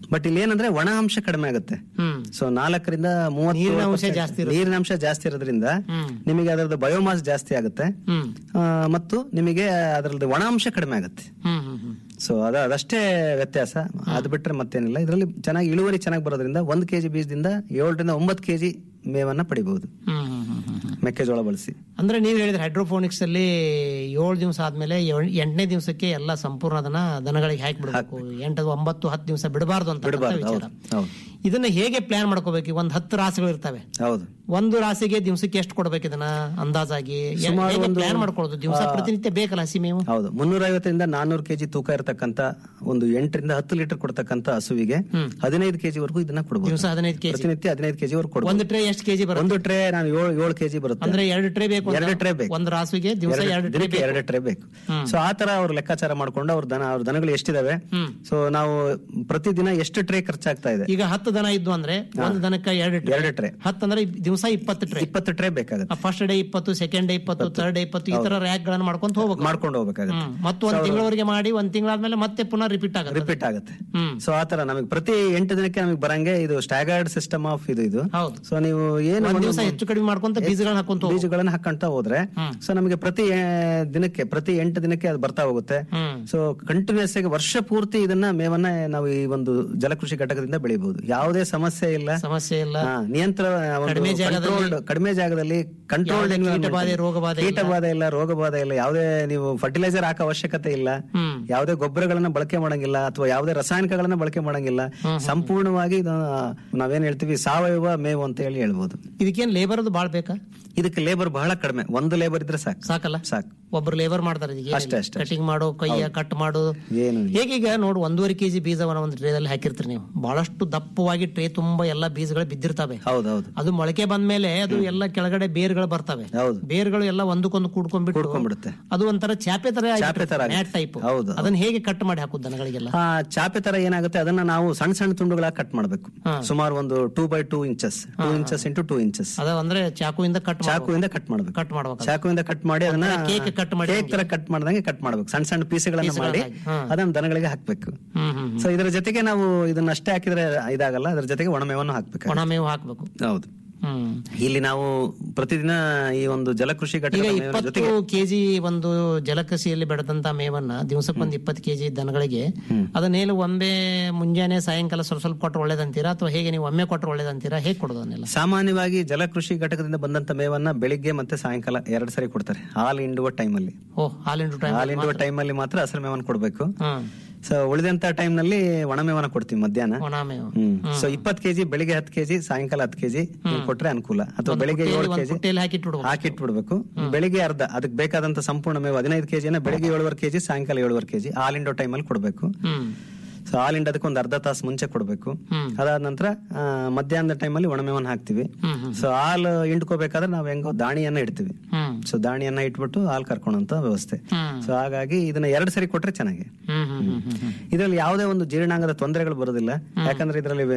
ಬಟ್ ಇಲ್ಲಿ ಏನಂದ್ರೆ ಒಣ ಅಂಶ ಕಡಿಮೆ ಆಗುತ್ತೆ ಹ್ಮ್ ಸೊ ನಾಲ್ಕರಿಂದ ಮೂವತ್ತು ನೀರಿನ ಅಂಶ percent ಜಾಸ್ತಿ ಇರುತ್ತೆ. ನೀರಿನ ಅಂಶ ಜಾಸ್ತಿ ಇರೋದ್ರಿಂದ ಹ್ಮ್. ನಿಮಗೆ ಅದರದ್ದು ಬಯೋಮಾಸ್ ಜಾಸ್ತಿ ಆಗುತ್ತೆ ಹ್ಮ್ ಆ, ಮತ್ತು ನಿಮಗೆ ಅದರದ್ದು ಒಣ ಅಂಶ ಕಡಿಮೆ ಆಗುತ್ತೆ ಹ್ಮ್ ಹ್ಮ್ ಹ್ಮ್ ಸೊ ಅದ ಅದಷ್ಟೇ ವ್ಯತ್ಯಾಸ ಅದು ಬಿಟ್ರೆ ಮತ್ತೇನಿಲ್ಲ ಇದರಲ್ಲಿ ಚೆನ್ನಾಗಿ ಇಳುವರಿ ಚೆನ್ನಾಗಿ ಬರೋದ್ರಿಂದ ಒಂದು ಕೆಜಿ ಬೀಜದಿಂದ ಏಳರಿಂದ ಒಂಬತ್ತು ಕೆಜಿ ಮೇವನ್ನ ಪಡಿಬಹುದು ಹ್ಮ್ ಹ್ಮ್ ಹ್ಮ್ ಹ್ಮ್ ಹ್ಮ್. ಮೆಕ್ಕೆಜೋಳ ಬಳಸಿ ಅಂದ್ರೆ ನೀವು ಹೇಳಿದ್ರೆ ಹೈಡ್ರೋಫೋನಿಕ್ಸ್ ಅಲ್ಲಿ ಏಳು ದಿವಸ ಆದ್ಮೇಲೆ ಏಳ್- ಎಂಟನೇ ದಿವಸಕ್ಕೆ ಎಲ್ಲ ಸಂಪೂರ್ಣ ಅದನ್ನ ದನಗಳಿಗೆ ಹಾಕಿ ಬಿಡಬೇಕು ಎಂಟು ಒಂಬತ್ತು ಹತ್ತು ದಿವಸ ಬಿಡಬಾರ್ದು ಅಂತ ಬಿಡಬಾರ್ದು ವಿಚಾರ ಹೌದು ಹೌದು ಇದನ್ನ ಹೇಗೆ ಪ್ಲಾನ್ ಮಾಡ್ಕೋಬೇಕು ಒಂದ್ ಹತ್ತು ರಾಸುಗಳು ಇರ್ತವೆ ಹೌದು ಒಂದು ರಾಸಿಗೆ ದಿವಸಕ್ಕೆ ಎಷ್ಟು ಕೊಡ್ಬೇಕು ಇದನ್ನ ಅಂದಾಜಾಗಿ ಸುಮಾರು ಹೇಗೆ ಒಂದು- ಪ್ಲಾನ್ ಮಾಡ್ಕೊಳ್ಳೋದು ದಿವಸ ಪ್ರತಿನಿತ್ಯ ಬೇಕಲ್ಲ ಹಸಿ ಮೇವು ಹೌದು ಮುನ್ನೂರ ಐವತ್ತರಿಂದ ನಾನ್ನೂರು ಕೆಜಿ ತೂಕ ಇರತಕ್ಕಂತ ಒಂದು ಎಂಟರಿಂದ ಹತ್ತು ಲೀಟರ್ ಕೊಡ್ತಕ್ಕಂತ ಹಸುವಿಗೆ ಹದಿನೈದು ಕೆಜಿ ವರೆಗೂ ಇದನ್ನ ಕೊಡಬಹುದು ದಿವಸ ಹದಿನೈದು ಕೆಜಿ ಪ್ರತಿನಿತ್ಯ ಹದಿನೈದು ಕೆಜಿ ವರೆಗೂ ಕೊಡಬಹುದು ಒಂದು ಟ್ರೇ ಎಷ್ಟು ಕೆಜಿ ಬರುತ್ತೆ ಒಂದು ಟ್ರೇ ನಾನು ಏಳು ಏಳು ಕೆಜಿ ಬರುತ್ತೆ ಅಂದ್ರೆ ಎರಡು ಟ್ರೇ ಬೇಕು ಅಂತ- ಎರಡು ಟ್ರೇ ಬೇಕು. ಒಂದು ರಾಸುಗೆ ದಿವಸ ಎರಡು- ಎರಡು ಟ್ರೇ ದಿನಕ್ಕೆ ಬೇಕು ಎರಡು ಟ್ರೇ ಬೇಕು ಸೊ ಆ ತರ ಅವ್ರು ಲೆಕ್ಕಾಚಾರ ಮಾಡ್ಕೊಂಡು ಅವ್ರ ದನ ಅವ್ರ ದನಗಳು ಎಷ್ಟಿದಾವೆ ಹ್ಮ್. ಸೊ ನಾವು ಪ್ರತಿದಿನ ಎಷ್ಟು ಟ್ರೇ ಖರ್ಚಾಗ್ತಾ ಇದೆ ಈಗ ಹತ್ತು ದನ ಇದ್ದು ಅಂದ್ರೆ ಒಂದು ದನಕ್ಕೆ ಎರಡು ಟ್ರೇ ಎರಡು ಟ್ರೇ ಹತ್ತು ಅಂದ್ರೆ ದಿವಸ ಇಪ್ಪತ್ತು ಟ್ರೇ ಇಪ್ಪತ್ತು ಟ್ರೇ ಬೇಕಾಗುತ್ತೆ ಫಸ್ಟ್ ಡೇ ಇಪ್ಪತ್ತು ಸೆಕೆಂಡ್ ಡೇ ಇಪ್ಪತ್ತು ಥರ್ಡ್ ಡೇ ಇಪ್ಪತ್ತು ಈ ತರ ರ್ಯಾಕ್ ಗಳನ್ನ ಮಾಡ್ಕೊಂತ ಹೋಗ್ಬೇಕು ಮಾಡ್ಕೊಂಡು ಹೋಗ್ಬೇಕಾಗುತ್ತೆ ಹ್ಮ್. ಮತ್ತು ಒಂದ್ ತಿಂಗಳವರೆಗೆ ಮಾಡಿ ಒಂದ್ ತಿಂಗಳಾದ್ಮೇಲೆ ಮತ್ತೆ ಪುನಃ ರಿಪೀಟ್ ಆಗುತ್ತೆ ರಿಪೀಟ್ ಆಗುತ್ತೆ ಹ್ಮ್ ಸೊ ಆತರ ನಮಗೆ ಪ್ರತಿ ಎಂಟು ದಿನಕ್ಕೆ ನಮಗೆ ಬರಂಗೆ ಇದು ಸ್ಟ್ಯಾಗರ್ಡ್ ಸಿಸ್ಟಮ್ ಆಫ್ ಇದು ಇದು ಹೌದು ಸೊ ನೀವು ಏನು ಒಂದ್ ಒಂದು ದಿವಸ ಹೆಚ್ಚು ಕಡಿಮೆ ಮಾಡ್ಕೊಂತ ಬೀಜಗಳನ್ನ ಹಾಕೊಂತ ಹೋಗ್ಬೇಕು. ಬೀಜಗಳನ್ನ ಹಾಕೊಂತ ಹೋದ್ರೆ ಸೊ ನಮಗೆ ಪ್ರತಿ ಆ, ದಿನಕ್ಕೆ ಪ್ರತಿ ಎಂಟು ದಿನಕ್ಕೆ ಅದು ಬರ್ತಾ ಹೋಗುತ್ತೆ ಹ್ಮ್ ಸೊ ಕಂಟಿನ್ಯೂಸ್ ಆಗಿ ವರ್ಷ ಪೂರ್ತಿ ಇದನ್ನ ಮೇವನ್ನ ನಾವು ಈ ಒಂದು ಜಲಕೃಷಿ ಘಟಕದಿಂದ ಬೆಳಿಬಹುದು ಯಾವುದೇ ಸಮಸ್ಯೆ ಇಲ್ಲ ಸಮಸ್ಯೆ ಇಲ್ಲ ಹಾ, ನಿಯಂತ್ರಣ ಒಂದು ಕಡಿಮೆ ಜಾಗದಲ್ಲಿ- controlled- ಕಡಿಮೆ ಜಾಗದಲ್ಲಿ ಕಂಟ್ರೋಲ್ಡ್ ಯಾವುದೇ ಕೀಟಬಾಧೆ, ರೋಗಬಾಧೆ ಇಲ್ಲ. ಕೀಟಬಾಧೆ ಇಲ್ಲ ರೋಗಬಾಧೆ ಇಲ್ಲ ಯಾವುದೇ ನೀವು ಫರ್ಟಿಲೈಸರ್ ಹಾಕೋ ಅವಶ್ಯಕತೆ ಇಲ್ಲ ಹ್ಮ್ ಯಾವುದೇ ಗೊಬ್ಬರಗಳನ್ನ ಬಳಕೆ ಮಾಡಂಗಿಲ್ಲ ಅಥವಾ ಯಾವುದೇ ರಾಸಾಯನಿಕಗಳನ್ನ ಬಳಕೆ ಮಾಡಂಗಿಲ್ಲ ಸಂಪೂರ್ಣವಾಗಿ ಇದು ನಾವೇನ್ ಹೇಳ್ತೀವಿ ಸಾವಯವ ಮೇವು ಅಂತ ಹೇಳಿ ಹೇಳ್ಬೋದು ಇದಕ್ಕೇನ್ ಲೇಬರ್ ಅದು ಬಾಳ್ ಬೇಕಾ ಇದಕ್ಕೆ ಲೇಬರ್ ಬಹಳ ಕಡಿಮೆ ಒಂದು ಲೇಬರ್ ಇದ್ರೆ ಸಾಕು ಸಾಕಲ್ಲ ಸಾಕು ಒಬ್ರು ಲೇಬರ್ ಮಾಡ್ತಾರೆ ಅಷ್ಟೇ, ಅಷ್ಟೇ. ಕಟಿಂಗ್ ಮಾಡೋ ಕೈಯ ಕಟ್ ಮಾಡು ಏನು ಇಲ್ಲ. ಹೇಗೀಗ ನೋಡು ಒಂದೂವರೆ ಕೆಜಿ ಬೀಜವನ್ನ ಒಂದು ಟ್ರೇದಲ್ಲಿ ಹಾಕಿರ್ತೀರಿ ನೀವು ಬಹಳಷ್ಟು ದಪ್ಪವಾಗಿ ಟ್ರೇ ತುಂಬಾ ಎಲ್ಲಾ ಬೀಜಗಳು ಬಿದ್ದಿರ್ತವೆ ಹೌದು ಹೌದು ಅದು ಮೊಳಕೆ ಬಂದ್ಮೇಲೆ ಅದು ಎಲ್ಲ ಕೆಳಗಡೆ ಬೇರ್ಗಳು ಬರ್ತವೆ ಹೌದು ಬೇರ್ಗಳು ಎಲ್ಲ ಒಂದಕ್ಕೊಂದು ಕೂಡ್ಕೊಂಡ್ಬಿಟ್ಟು ಕೂಡ್ಕೊಂಡ್ಬಿಡುತ್ತೆ ಅದು ಒಂಥರ ಚಾಪೆ ತರ ಚಾಪೆ ತರ ಆಗುತ್ತೆ. ಮ್ಯಾಟ್ ಟೈಪ್ ಹೌದು. ಅದನ್ನ ಹೇಗೆ ಕಟ್ ಮಾಡಿ ಹಾಕುದು ದನಗಳಿಗೆಲ್ಲ ಆ ಚಾಪೆ ತರ ಏನಾಗುತ್ತೆ ಅದನ್ನ ನಾವು ಸಣ್ಣ ಸಣ್ಣ ತುಂಡುಗಳಾಗಿ ಕಟ್ ಮಾಡಬೇಕು ಸುಮಾರು ಒಂದು two by two inches two inches into two inches ಅದ ಅಂದ್ರೆ ಚಾಕುವಿಂದ ಕಟ್ ಚಾಕುವಿಂದ ಕಟ್ ಮಾಡಬೇಕು ಕಟ್ ಮಾಡ್ಬೇಕು ಚಾಕುವಿಂದ ಕಟ್ ಮಾಡಿ ಅದನ್ನ ಕೇಕ್ ಕಟ್ ಮಾಡಿ ಕೇಕ್ ತರ ಕಟ್ ಮಾಡ್ದಂಗೆ ಕಟ್ ಮಾಡ್ಬೇಕು ಸಣ್ಣ ಸಣ್ಣ ಪೀಸ್ಗಳನ್ನ ಮಾಡಿ ಹಾ. ಅದನ್ನ ದನಗಳಿಗೆ ಹಾಕ್ಬೇಕು ಹ್ಮ್ ಹ್ಮ್ ಸೊ ಇದರ ಜೊತೆಗೆ ನಾವು ಇದನ್ನ ಅಷ್ಟೇ ಹಾಕಿದ್ರೆ ಇದಾಗಲ್ಲ ಅದ್ರ ಜೊತೆಗೆ ಒಣಮೇವನ್ನು ಹಾಕ್ಬೇಕು ಒಣ ಮೇವು ಹಾಕ್ಬೇಕು ಹೌದು ಹ್ಮ್ ಇಲ್ಲಿ ನಾವು ಪ್ರತಿದಿನ ಈ ಒಂದು ಜಲಕೃಷಿ ಈಗ ಘಟಕದ ಮೇವಿನ ಇಪ್ಪತ್ತು ಜೊತೆಗೆ ಕೆಜಿ ಒಂದು ಜಲಕೃಷಿಯಲ್ಲಿ ಬೆಳೆದಂತ ಮೇವನ್ನ ದಿವಸಕ್ಕೊಂದು ಇಪ್ಪತ್ತು ಕೆಜಿ ದನಗಳಿಗೆ ಅದನ್ನೇನು ಒಮ್ಮೆ ಮುಂಜಾನೆ ಸಾಯಂಕಾಲ ಸ್ವಲ್ಪ ಸ್ವಲ್ಪ ಕೊಟ್ಟರೆ ಒಳ್ಳೇದಂತೀರಾ ಅಥವಾ ಹೇಗೆ ನೀವು ಒಮ್ಮೆ ಕೊಟ್ಟರೆ ಒಳ್ಳೇದಂತೀರಾ ಹೇಗೆ ಕೊಡೋದು ಅದನ್ನೆಲ್ಲ ಸಾಮಾನ್ಯವಾಗಿ ಜಲಕೃಷಿ ಘಟಕದಿಂದ ಬಂದಂತ ಮೇವನ್ನ ಬೆಳಿಗ್ಗೆ ಮತ್ತೆ ಸಾಯಂಕಾಲ ಎರಡು ಸರಿ ಕೊಡ್ತಾರೆ ಹಾಲು ಹಿಂಡುವ ಟೈಮಲ್ಲಿ ಓ ಹಾಲಿನ ಟೈಮ್ ಹಾಲು ಹಿಂಡುವ ಟೈಮಲ್ಲಿ ಮಾತ್ರ ಹಸಿರು ಮೇವನ್ನು ಕೊಡ್ಬೇಕು ಹ್ಮ್ ಸೊ ಉಳಿದಂತ ಟೈಮ್ ನಲ್ಲಿ ಒಣಮೇವನ್ನ ಕೊಡ್ತೀವಿ ಮಧ್ಯಾಹ್ನ ಒಣ ಮೇವು ಹ್ಮ್ ಸೊ ಇಪ್ಪತ್ತು ಕೆಜಿ ಬೆಳಿಗ್ಗೆ ಹತ್ತು ಕೆಜಿ ಸಾಯಂಕಾಲ ಹತ್ತು ಕೆಜಿ ಕೊಟ್ರೆ ಅನುಕೂಲ ಅಥವಾ ಬೆಳಿಗ್ಗೆ ಏಳು ಒಂದು ಕೆಜಿ ಪುಟ್ಟಿಯಲ್ಲಿ ಹಾಕಿಟ್ಬಿಡ್ಬೇಕು ಹಾಕಿಟ್ಬಿಡ್ಬೇಕು ಬೆಳಿಗ್ಗೆ ಅರ್ಧ ಅದಕ್ಕೆ ಬೇಕಾದಂತ ಸಂಪೂರ್ಣ ಮೇವು ಹದಿನೈದು ಕೆಜಿನ ಬೆಳಿಗ್ಗೆ ಏಳುವರೆ ಕೆಜಿ ಸಾಯಂಕಾಲ ಏಳುವರೆ ಕೆಜಿ ಹಾಲಿಂಡೋ ಟೈಮಲ್ಲಿ ಕೊಡ್ಬೇಕು ಹ್ಮ್ ಸೊ ಹಾಲಿಂಡೋದಕ್ಕೆ ಒಂದು ಅರ್ಧ ತಾಸು ಮುಂಚೆ ಕೊಡ್ಬೇಕು ಹ್ಮ್. ಅದಾದ ನಂತರ ಆ, ಮಧ್ಯಾಹ್ನದ ಟೈಮಲ್ಲಿ ಒಣಮೇವನ್ನ ಹಾಕ್ತಿವಿ ಹ್ಮ್ ಹ್ಮ್ ಸೊ ಹಾಲು ಹಿಂಡ್ಕೋಬೇಕಾದ್ರೆ ನಾವ್ ಹೆಂಗೋ ದಾಣಿಯನ್ನ ಇಡ್ತೀವಿ ಹ್ಮ್ ಸೊ ದಾಣಿಯನ್ನ ಇಟ್ಬಿಟ್ಟು ಹಾಲು ಕರ್ಕೊಳಂತ ವ್ಯವಸ್ಥೆ ಹ್ಮ್ ಸೊ ಹಾಗಾಗಿ ಇದನ್ನ ಎರಡು ಸರಿ ಕೊಟ್ರೆ ಚೆನ್ನಾಗಿ ಹ್ಮ್ ಹ್ಮ್ ಹ್ಮ್ ಹ್ಮ್ ಹ್ಮ್ ಇದರಲ್ಲಿ ಯಾವುದೇ ಒಂದು ಜೀರ್ಣಾಂಗದ ತೊಂದರೆಗಳು ಬರೋದಿಲ್ಲ ಯಾಕಂದ್ರೆ ಇದರಲ್ಲಿ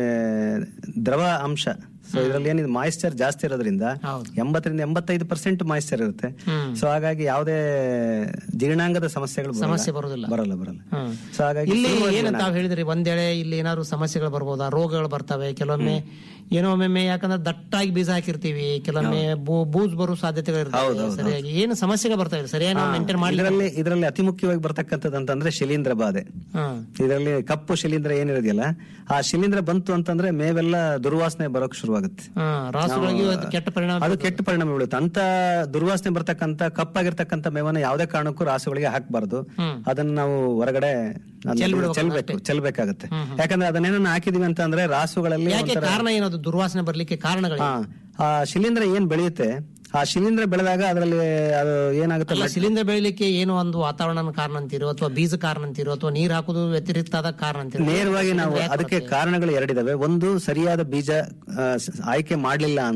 ದ್ರವ ಅಂಶ ಸೊ ಇದರಲ್ಲಿ ಏನಿದೆ ಮಾಯಿಶ್ಚರ್ ಜಾಸ್ತಿ ಇರೋದ್ರಿಂದ ಹೌದು ಎಂಬತ್ತರಿಂದ ಎಂಬತ್ತೈದು ಪರ್ಸೆಂಟ್ ಮಾಯಿಶ್ಚರ್ ಇರುತ್ತೆ ಹ್ಮ್ ಸೊ ಹಾಗಾಗಿ ಯಾವುದೇ ಜೀರ್ಣಾಂಗದ ಸಮಸ್ಯೆಗಳು ಬರಲ್ಲ. ಸಮಸ್ಯೆ ಬರೋದಿಲ್ಲ ಬರಲ್ಲ ಬರಲ್ಲ ಹ್ಮ್ ಸೊ ಹಾಗಾಗಿ ಇಲ್ಲಿ ಏನು ತಾವ್ ಹೇಳಿದ್ರಿ ಒಂದೇಳೆ ಇಲ್ಲಿ ಏನಾದ್ರು ಸಮಸ್ಯೆಗಳು ಬರ್ಬೋದಾ ರೋಗಗಳು ಬರ್ತವೆ ಕೆಲವೊಮ್ಮೆ ಏನೋ ಒಮ್ಮೊಮ್ಮೆ ಯಾಕಂದ್ರೆ ದಟ್ಟಾಗಿ ಬೀಜ ಹಾಕಿರ್ತೀವಿ ಕೆಲವೊಮ್ಮೆ ಬೂ- ಬೂಜ್ ಬರೋ ಸಾಧ್ಯತೆಗಳು ಇರ್ತವೆ ಸರಿಯಾಗಿ ಏನು ಸಮಸ್ಯೆಗಳು ಬರ್ತಾವೆ ಸರಿಯಾಗಿ ನಾವು ಮೇಂಟೈನ್ ಮಾಡಿ ಇದರಲ್ಲಿ ಇದರಲ್ಲಿ ಅತಿ ಮುಖ್ಯವಾಗಿ ಬರ್ತಕ್ಕಂಥದ್ದು ಅಂತಂದ್ರೆ ಶಿಲೀಂಧ್ರ ಬಾಧೆ ಹ್ಮ್ ಇದರಲ್ಲಿ ಕಪ್ಪು ಶಿಲೀಂಧ್ರ ಏನಿರೋದಿಲ್ಲ ಆ ಶಿಲೀಂಧ್ರ ಬಂತು ಅಂತಂದ್ರೆ ಮೇವೆಲ್ಲ ದುರ್ವಾಸನೆ ಬರೋಕ್ ಶುರುವಾಗುತ್ತೆ ಹ್ಮ್ ರಾಸುಗಳಿಗೆ ಅದು ಕೆಟ್ಟ ಪರಿಣಾಮ ಅದು ಕೆಟ್ಟ ಪರಿಣಾಮ ಬೀಳುತ್ತೆ ಅಂತ ದುರ್ವಾಸನೆ ಬರ್ತಕ್ಕಂತ ಕಪ್ಪಾಗಿರ್ತಕ್ಕಂತ ಮೇವನ್ನ ಯಾವುದೇ ಕಾರಣಕ್ಕೂ ರಾಸುಗಳಿಗೆ ಹಾಕಬಾರ್ದು ಹ್ಮ್. ಅದನ್ನ ನಾವು ಹೊರಗಡೆ ಅದನ್ನ ಚೆಲ್ಬೇಕು ಚೆಲ್ಬೇಕಾಗತ್ತೆ ಯಾಕಂದ್ರೆ ಅದನ್ನೇನ ಹಾಕಿದೀವಿ ಅಂತ ಅಂದ್ರೆ ರಾಸುಗಳಲ್ಲಿ ಯಾಕೆ ಕಾರಣ ಏನದು ದುರ್ವಾಸನೆ ಬರ್ಲಿಕ್ಕೆ ಕಾರಣಗಳು ಹಾ ಆ ಶಿಲೀಂಧ್ರ ಏನ್ ಬೆಳೆಯುತ್ತೆ ಆ ಶಿಲೀಂಧ್ರ ಬೆಳೆದಾಗ ಅದರಲ್ಲಿ ಅದು ಏನಾಗುತ್ತೆ ಅಲ್ಲ ಸಿಲಿಂಡರ್ ಬೆಳಿಲಿಕ್ಕೆ ಏನು ಒಂದು ವಾತಾವರಣ ಕಾರಣ ಅಂತೀರೋ ಅಥವಾ ಬೀಜ ಕಾರಣ ಅಂತೀರೋ ಅಥವಾ ನೀರ್ ಹಾಕುದು ವ್ಯತಿರಿಕ್ತವಾದ ಕಾರಣ ಅಂತೀರೋ ನೇರವಾಗಿ ನಾವು ಅದಕ್ಕೆ ಕಾರಣಗಳು ಎರಡಿದಾವೆ ಒಂದು ಸರಿಯಾದ ಬೀಜ ಆ, ಸ- ಆಯ್ಕೆ ಮಾಡ್ಲಿಲ್ಲ ಅಂದ್ರೆ